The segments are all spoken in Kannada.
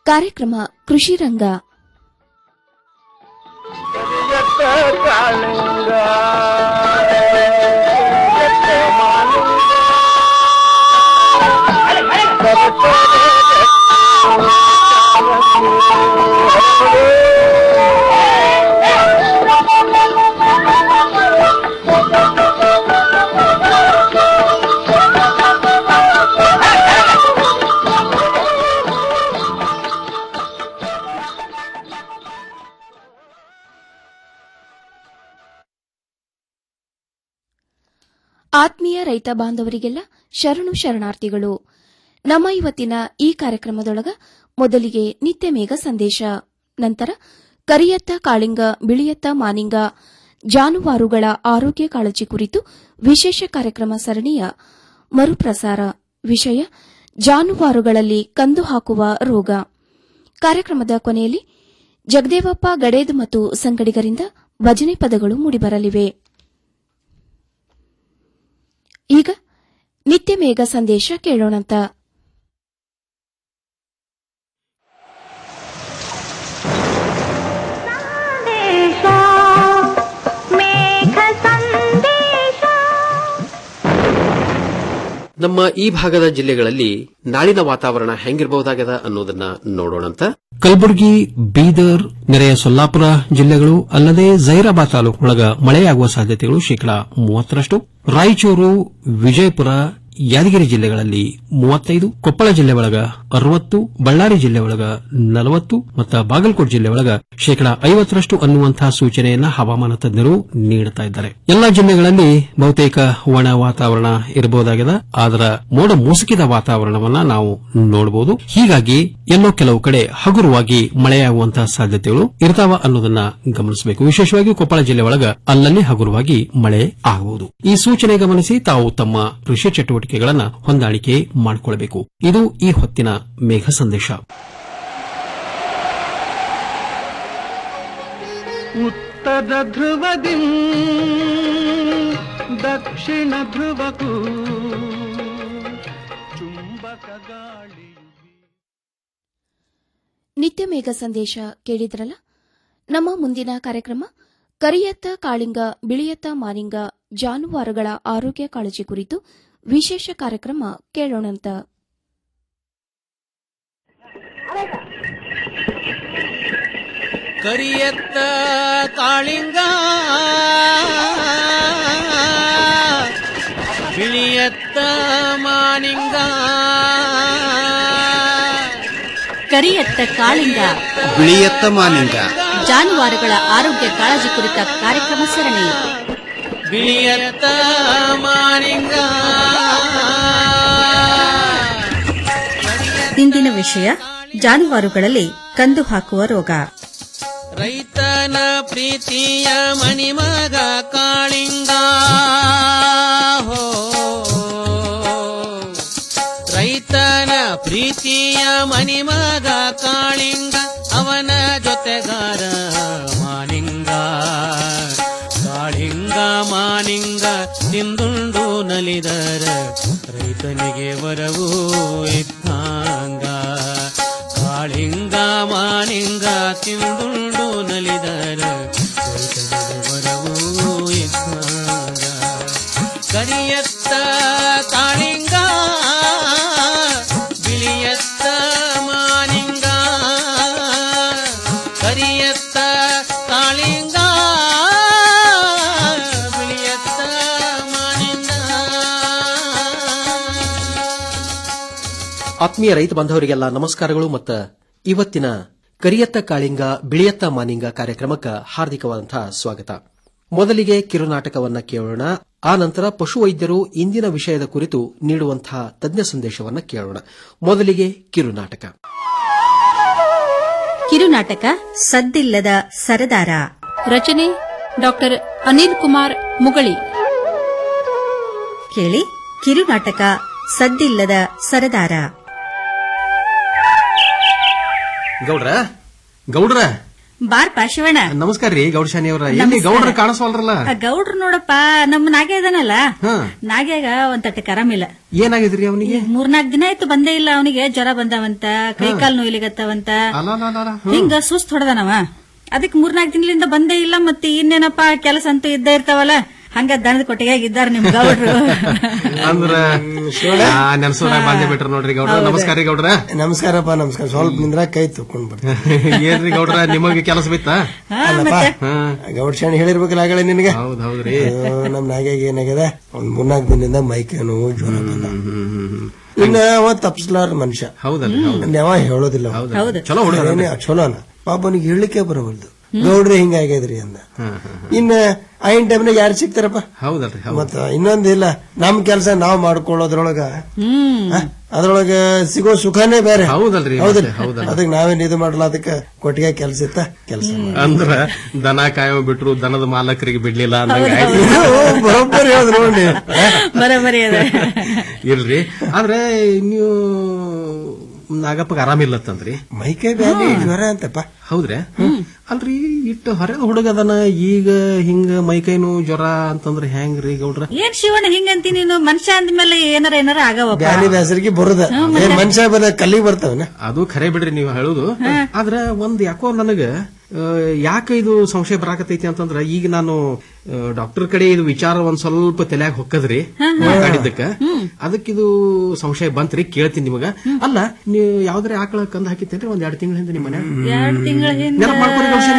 ಕಾರ್ಯಕ್ರಮ ಕೃಷಿ ರಂಗ ಆತ್ಮೀಯ ರೈತ ಬಾಂಧವರಿಗೆಲ್ಲ ಶರಣು ಶರಣಾರ್ಥಿಗಳು ನಮ್ಮ ಇವತ್ತಿನ ಈ ಕಾರ್ಯಕ್ರಮದೊಳಗ ಮೊದಲಿಗೆ ನಿತ್ಯ ಮೇಘ ಸಂದೇಶ ನಂತರ ಕರಿಯತ್ತ ಕಾಳಿಂಗ ಬಿಳಿಯತ್ತ ಮಾನಿಂಗ ಜಾನುವಾರುಗಳ ಆರೋಗ್ಯ ಕಾಳಜಿ ಕುರಿತು ವಿಶೇಷ ಕಾರ್ಯಕ್ರಮ ಸರಣಿಯ ಮರುಪ್ರಸಾರ ವಿಷಯ ಜಾನುವಾರುಗಳಲ್ಲಿ ಕಂದು ಹಾಕುವ ರೋಗ ಕಾರ್ಯಕ್ರಮದ ಕೊನೆಯಲ್ಲಿ ಜಗದೇವಪ್ಪ ಗಡೇದ್ ಮತ್ತು ಸಂಗಡಿಗರಿಂದ ಭಜನೆ ಪದಗಳು ಮೂಡಿಬರಲಿವೆ ಈಗ ನಿತ್ಯ ಮೇಘ ಸಂದೇಶ ಕೇಳೋಣಂತ ನಮ್ಮ ಈ ಭಾಗದ ಜಿಲ್ಲೆಗಳಲ್ಲಿ ನಾಳಿನ ವಾತಾವರಣ ಹೆಂಗಿರಬಹುದಾಗದ ಅನ್ನೋದನ್ನ ನೋಡೋಣಂತ ಕಲಬುರಗಿ ಬೀದರ್ ನೆರೆಯ ಸೊಲ್ಲಾಪುರ ಜಿಲ್ಲೆಗಳು ಅಲ್ಲದೆ ಜೈರಾಬಾದ್ ತಾಲೂಕಿನೊಳಗ ಮಳೆಯಾಗುವ ಸಾಧ್ಯತೆಗಳು ಶೇಕಡಾ ಮೂವತ್ತರಷ್ಟು ರಾಯಚೂರು ವಿಜಯಪುರ ಯಾದಗಿರಿ ಜಿಲ್ಲೆಗಳಲ್ಲಿ ಮೂವತ್ತೈದು ಕೊಪ್ಪಳ ಜಿಲ್ಲೆ ಒಳಗ ಅರವತ್ತು ಬಳ್ಳಾರಿ ಜಿಲ್ಲೆ ಒಳಗ ನಲವತ್ತು ಮತ್ತು ಬಾಗಲಕೋಟೆ ಜಿಲ್ಲೆ ಒಳಗ ಶೇಕಡಾ ಐವತ್ತರಷ್ಟು ಅನ್ನುವಂತಹ ಸೂಚನೆಯನ್ನ ಹವಾಮಾನ ತಜ್ಞರು ನೀಡುತ್ತಾ ಇದ್ದಾರೆ ಎಲ್ಲಾ ಜಿಲ್ಲೆಗಳಲ್ಲಿ ಬಹುತೇಕ ಒಣ ವಾತಾವರಣ ಇರಬಹುದಾಗಿದೆ ಆದ್ರ ಮೋಡ ಮುಸುಕಿದ ವಾತಾವರಣವನ್ನ ನಾವು ನೋಡಬಹುದು ಹೀಗಾಗಿ ಎಲ್ಲೋ ಕೆಲವು ಕಡೆ ಹಗುರವಾಗಿ ಮಳೆಯಾಗುವಂತಹ ಸಾಧ್ಯತೆಗಳು ಇರ್ತಾವ ಅನ್ನೋದನ್ನ ಗಮನಿಸಬೇಕು ವಿಶೇಷವಾಗಿ ಕೊಪ್ಪಳ ಜಿಲ್ಲೆ ಒಳಗ ಅಲ್ಲಲ್ಲಿ ಹಗುರವಾಗಿ ಮಳೆ ಆಗಬಹುದು ಈ ಸೂಚನೆ ಗಮನಿಸಿ ತಾವು ತಮ್ಮ ಕೃಷಿ ಚಟುವಟಿಕೆಗಳನ್ನ ಹೊಂದಾಣಿಕೆ ಮಾಡಿಕೊಳ್ಳಬೇಕು ಇದು ಈ ಹೊತ್ತಿನ ಮೇಘ ಸಂದೇಶ ಉತ್ತರ ಧ್ರುವದಿ ದಕ್ಷಿಣ ಧ್ರುವಕ್ಕೂ ಚುಂಬಕ ಗಾಳಿಯು ನಿತ್ಯ ಮೇಘ ಸಂದೇಶ ಕೇಳಿದ್ರಲ್ಲ ನಮ್ಮ ಮುಂದಿನ ಕಾರ್ಯಕ್ರಮ ಕರಿಯತ್ತ ಕಾಳಿಂಗ ಬಿಳಿಯತ್ತ ಮಾನಿಂಗ ಜಾನುವಾರುಗಳ ಆರೋಗ್ಯ ಕಾಳಜಿ ಕುರಿತು ವಿಶೇಷ ಕಾರ್ಯಕ್ರಮ ಕೇಳೋಣಂತ ಕರಿಯತ್ತ ಕಾಳಿಂಗ ಬಿಳಿಯತ್ತ ಮಾನಿಂಗ ಕರಿಯತ್ತ ಕಾಳಿಂಗ ಬಿಳಿಯತ್ತ ಮಾನಿಂಗ ಜಾನುವಾರುಗಳ ಆರೋಗ್ಯ ಕಾಳಜಿ ಕುರಿತ ಕಾರ್ಯಕ್ರಮ ಸರಣಿ ಬಿಳಿಯತ್ತ ಮಾನಿಂಗ ಇಂದಿನ ವಿಷಯ ಜಾನುವಾರುಗಳಲ್ಲಿ ಕಂದು ಹಾಕುವ ರೋಗ ರೈತನ ಪ್ರೀತಿಯ ಮಣಿಮಗ ಕಾಳಿಂಗ ಹೋ ರೈತನ ಪ್ರೀತಿಯ ಮಣಿಮಗ ಕಾಳಿಂಗ ಅವನ ಜೊತೆಗಾರ ಮಾನಿಂಗ ಕಾಳಿಂಗ ಮಾನಿಂಗ ತಿಂದುಂಡು ನಲಿದರ ರೈತನಿಗೆ ವರವೂ ಇದ್ದಂಗ ಕಾಳಿಂಗ ಮಾನಿಂಗ ತಿಂದುಂಡು ನಲಿದರ ರೈತನಿಗೆ ವರವೂ ಇದ್ದಂಗ ಕರಿಯತ್ತ ಕಾಳಿಂಗ ಬಿಳಿಯತ್ತ ಮಾನಿಂಗ ಕರಿಯತ್ತ ಕಾಳಿಂಗ ಬಿಳಿಯತ್ತ ಮಾನಿಂಗ ಆತ್ಮೀಯ ರೈತ ಬಾಂಧವರಿಗೆಲ್ಲ ನಮಸ್ಕಾರಗಳು ಮತ್ತು ಇವತ್ತಿನ ಕರಿಯತ್ತ ಕಾಳಿಂಗ ಬಿಳಿಯತ್ತ ಮಾನಿಂಗ ಕಾರ್ಯಕ್ರಮಕ್ಕೆ ಹಾರ್ದಿಕವಾದಂತಹ ಸ್ವಾಗತ ಮೊದಲಿಗೆ ಕಿರುನಾಟಕವನ್ನ ಕೇಳೋಣ ಆ ನಂತರ ಪಶುವೈದ್ಯರು ಇಂದಿನ ವಿಷಯದ ಕುರಿತು ನೀಡುವಂತಹ ತಜ್ಞ ಸಂದೇಶವನ್ನ ಕೇಳೋಣ ಮೊದಲಿಗೆ ಕಿರುನಾಟಕ ಕಿರುನಾಟಕ ಸದ್ದಿಲ್ಲದ ಸರದಾರ ರಚನೆ ಡಾಕ್ಟರ್ ಅನಿಲ್ ಕುಮಾರ್ ಮುಗಳಿ ಕೇಳಿ ಕಿರುನಾಟಕ ಸದ್ದಿಲ್ಲದ ಸರದಾರ ಗೌಡ್ರ ಗೌಡ್ರ ಬಾರ್ಪ ಶಿವಣ್ಣ ನಮಸ್ಕಾರ ರೀ ಗೌಡಶಾನಿ ಅವರ ಎಲ್ಲಿ ಗೌಡ್ರ ಕಾಣಿಸ್ವಲ್ರಲ್ಲ ಆ ಗೌಡ್ರು ನೋಡಪ್ಪ ನಮ್ಮ ನಾಗೆ ಇದಾನಲ್ಲ ಹಾ. ನಾಗ್ಯಾಗ ಒಂದ್ ತಟ್ಟಕ್ಕೆ ಆರಾಮಿಲ್ಲ ಏನಾಗಿದ್ರಿ ಅವನಿಗೆ ಮೂರ್ನಾಲ್ಕು ದಿನ ಆಯ್ತು ಬಂದೇ ಇಲ್ಲ ಅವನಿಗೆ ಜ್ವರ ಬಂದವಂತ ಕೈ ಕಾಲ್ ನೋಯ್ಲಿಗತ್ತವಂತ ಹಿಂಗ ಸುಸ್ತ್ ಹೊಡೆದನವ ಅದಕ್ಕೆ ಮೂರ್ನಾಲ್ಕು ದಿನದಿಂದ ಬಂದೇ ಇಲ್ಲ ಮತ್ತೆ ಇನ್ನೇನಪ್ಪ ಕೆಲಸ ಅಂತೂ ಇದ್ದೇ ಇರ್ತಾವಲ್ಲ ಹಂಗ ದನದ ಕೊಟ್ಟಿಗೆ ಇದ್ದಾರ ನಿಮ್ ಗೌಡ್ರು ಅಂದ್ರ ನೆನ್ಸೋದಾಗ ಬಂದೇ ಬಿಟ್ರ ನೋಡ್ರಿ ಗೌಡ್ರ ನಮಸ್ಕಾರ ರೀ ಗೌಡ್ರ ನಮಸ್ಕಾರಪ್ಪ ನಮಸ್ಕಾರ ಸ್ವಲ್ಪ ನಿಂದ್ರ ಕೈ ತಕೊಂಡ್ ಬರ್ತೀನಿ ಏನ್ರಿ ಗೌಡ್ರ ನಿಮಗೆ ಕೆಲಸ ಬಿತ್ತಾ ಅಲ್ಲಪ್ಪ ಗೌಡ್ಶಾಣಿ ಹೇಳಿರ್ಬೇಕಲ್ಲ ಆಗಲೇ ನಿನಗೆ ಹೌದ್ ಹೌದ್ರಿ ಅಯ್ಯೋ, ನಮ್ ನಾಗ್ಯಾಗ ಏನಾಗ್ಯದ ಒಂದ್ ಮೂರ್ನಾಲ್ಕು ದಿನದಿಂದ ಮೈಕೈ ನೋವು ಜ್ವರ ಬಂದ ಇನ್ನ ಅವ ತಪ್ಸಲಾರ ಮನುಷ್ಯ ಹೌದಲ್ರಿ ಹೌದು ಅವ ಹೇಳೋದಿಲ್ಲ ಅವ. ಹೌದು ಚಲೋ ಹುಡುಗ ಏನೇ ಚಲೋನ ಪಾಪ ಅವನಿಗೆ ಹೇಳಲಿಕ್ಕೆ ಬರವಲ್ದು ಗೌಡ್ರೆ ಹಿಂಗಾಗ್ಯದ್ರಿ ಅಂದ ಇನ್ನ ಐನ್ ಟೈಮ್ನಾಗ ಯಾರು ಸಿಗ್ತಾರಪ್ಪ ಹೌದಲ್ರಿ ಹೌದು ಮತ್ತ ಇನ್ನೊಂದಿಲ್ಲ ನಮ್ ಕೆಲಸ ನಾವ್ ಮಾಡ್ಕೊಳ್ಳೋದ್ರೊಳಗ ಹ್ಮ್ ಆ, ಅದ್ರೊಳಗ ಸಿಗೋ ಸುಖನೇ ಬೇರೆ ಹೌದಲ್ರಿ ಹೌದಿಲ್ಲ ಮತ್ತೆ, ಹೌದಲ್ರಿ. ಅದಕ್ಕೆ ನಾವೇನ್ ಇದು ಮಾಡಲ್ಲ ಅದಕ್ಕೆ ಕೊಟ್ಟಿಗೆ ಕೆಲ್ಸ ಇತ್ತ ಕೆಲಸ ಅಂದ್ರ ದನ ಕಾಯೋ ಬಿಟ್ರು ದನದ ಮಾಲಕರಿಗೆ ಬಿಡ್ಲಿಲ್ಲ ಅಂದಂಗ ಆಯ್ತು. ಬರೋಬ್ಬರಿ ಹೇಳಿದ್ರು ನೋಡಿ ಬರೋಬರಿ ಅದ ಇಲ್ರಿ ಆದ್ರೆ ನೀವು ನಾಗಪ್ಪಗ ಆರಾಮಿಲ್ಲತ್ತಂದ್ರಿ ಮೈಕೈ ಬ್ಯಾನಿ ಜ್ವರ ಅಂತಪ್ಪ ಹೌದ್ರಿ ಅಲ್ರಿ ಇಟ್ಟು ಹರಿದ ಹುಡುಗದನ ಈಗ ಹಿಂಗ ಮೈಕೈನು ಜ್ವರ ಅಂತಂದ್ರ ಹೆಂಗ್ರಿ ಗೌಡ್ರ ಏನ್ ಶಿವಣ್ಣ ಹಿಂಗಂತಿ ನೀನು ಮನುಷ್ಯ ಅಂದ್ಮೇಲೆ ಏನಾರ ಏನಾರ ಆಗವಪ್ಪ ಬ್ಯಾನಿ ಬ್ಯಾಸರಿಗೆ ಬರುದ ಏನ್ ಮನುಷ್ಯ ಬರ ಕಲ್ಲಿಗೆ ಬರ್ತಾವನ ಅದು ಖರೆ ಬಿಡ್ರಿ ನೀವು ಹೇಳುದು ಆದ್ರ ಒಂದ್ ಯಾಕೋ ನನಗ ಆ, ಯಾಕೆ ಇದು ಸಂಶಯ ಬರಾಕತೈತಿ ಅಂತಂದ್ರ ಈಗ ನಾನು ಡಾಕ್ಟರ್ ಕಡೆ ಇದು ವಿಚಾರ ಒಂದ್ ಸ್ವಲ್ಪ ತಲೆಯಾಗ ಹೊಕ್ಕದ್ರಿ ಮಾತಾಡಿದ್ದಕ್ಕ ಅದಕ್ಕಿದು ಸಂಶಯ ಬಂತ್ರಿ ಕೇಳ್ತೀನಿ ನಿಮಗ ಅಲ್ಲ ನೀವು ಯಾವ್ದಾರ ಆಕಳ ಕಂದ ಹಾಕಿತ್ತೇನ್ರಿ ಒಂದ್ ಎರಡ್ ತಿಂಗಳ ಹಿಂದೆ ನಿಮ್ಮ ಮನ್ಯಾಗ ಎರಡ್ ತಿಂಗಳ ಹಿಂದ ನೆನಪ್ ಮಾಡ್ಕೊರಿ ಗೌಡ್ಶಾನೆ.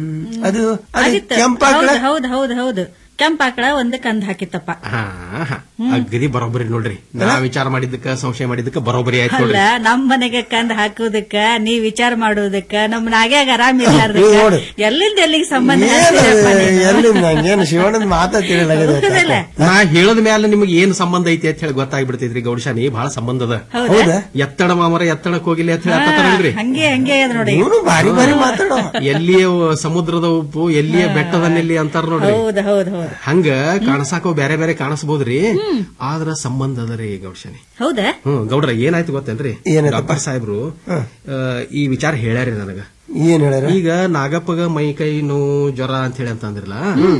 ಅದು ಅದು ಆಗಿತ್ತು. ಕೆಂಪಾಕಳ ಹೌದ್ ಹೌದ್ ಹೌದ್ ಹೌದು ಕೆಂಪಾಕಳ ಒಂದ್ ಕಂದ್ ಹಾಕಿತ್ತಪ್ಪ ಹಾ ಹಾ. ಅಗದಿ ಬರೋಬ್ಬರಿ ನೋಡ್ರಿ ನಾ ವಿಚಾರ ಮಾಡಿದ್ದಕ್ಕ ಸಂಶಯ ಮಾಡಿದ್ದಕ್ಕ ಬರೋಬ್ಬರಿ ಆಯ್ತು ಅಲ್ಲ ನೋಡ್ರಿ ನಮ್ ಮನೆಗೆ ಕಂದ್ ಹಾಕುದಕ್ಕ ನೀ ವಿಚಾರ ಮಾಡುದಕ್ಕ ನಮ್ ನಾಗ್ಯಾಗ ಆರಾಮ್ ನೀವ್ ನೋಡಿ. ಇರ್ಲಾರ್ದಕ್ಕ ಎಲ್ಲಿಂದ ಎಲ್ಲಿಗೆ ಸಂಬಂಧ ಏನು ಹಚ್ಚಿರಪ್ಪ ನೀನು? ಎಲ್ಲಿ ನಂಗೇನು ಶಿವಣ್ಣನ ಮಾತಾ ಹೌದಲ್ಲ? ತಿಳಿಲಾಗಿದೆ ನಾ ಹೇಳದ ಮ್ಯಾಲ ನಿಮ್ಗೆ ಏನ್ ಸಂಬಂಧ ಐತಿ ಅಂತ ಹೇಳಿ ಗೊತ್ತಾಗ್ಬಿಡ್ತೈತ್ರಿ ಗೌಡಶಾನಿ ಬಹಳ ಸಂಬಂಧ ಅದ ಹೌದಾ ಎತ್ತಡ ಮಾಮರ ಎತ್ತಡಕ್ ಹೋಗಿಲ್ಲ ಅಂತ ಹೇಳತ್ತಾರಲ್ರಿ ಹಂಗೆ ಹಂಗೆ ಅದ ನೋಡಿ ಇವನು ಭಾರಿ ಭಾರಿ ಮಾತಾಡೋ ಎಲ್ಲಿಯ ಸಮುದ್ರದ ಉಪ್ಪು ಎಲ್ಲಿಯ ಬೆಟ್ಟದ ನೆಲ್ಲಿ ಅಂತಾರ ನೋಡ್ರಿ ಹೌದ್ ಹೌದ್ ಹೌದ್ ಹಂಗ ಕಾಣಸಾಕ ಬೇರೆ ಬೇರೆ ಕಾಣಿಸ್ಬೋದ್ರಿ ಆದ್ರ ಸಂಬಂಧ ಅದ ರೀ ಗೌಡಶಾನಿ ಹೌದಾ ಹ್ಮ್ ಗೌಡ್ರ ಏನಾಯ್ತು ಗೊತ್ತೇನ್ರಿ ಏನಾಯ್ತಪ್ಪ? ಡಾಕ್ಟರ್ ಸಾಹೇಬ್ರು ಆ, ಈ ವಿಚಾರ ಹೇಳ್ಯಾರಿ ನನಗ ಏನ್ ಹೇಳ್ಯಾರ ಈಗ ನಾಗಪ್ಪಗ ಮೈ ಕೈ ನೋವು ಜ್ವರ ಅಂತ ಹೇಳಿ ಅಂತ ಅಂದ್ರಲ್ಲ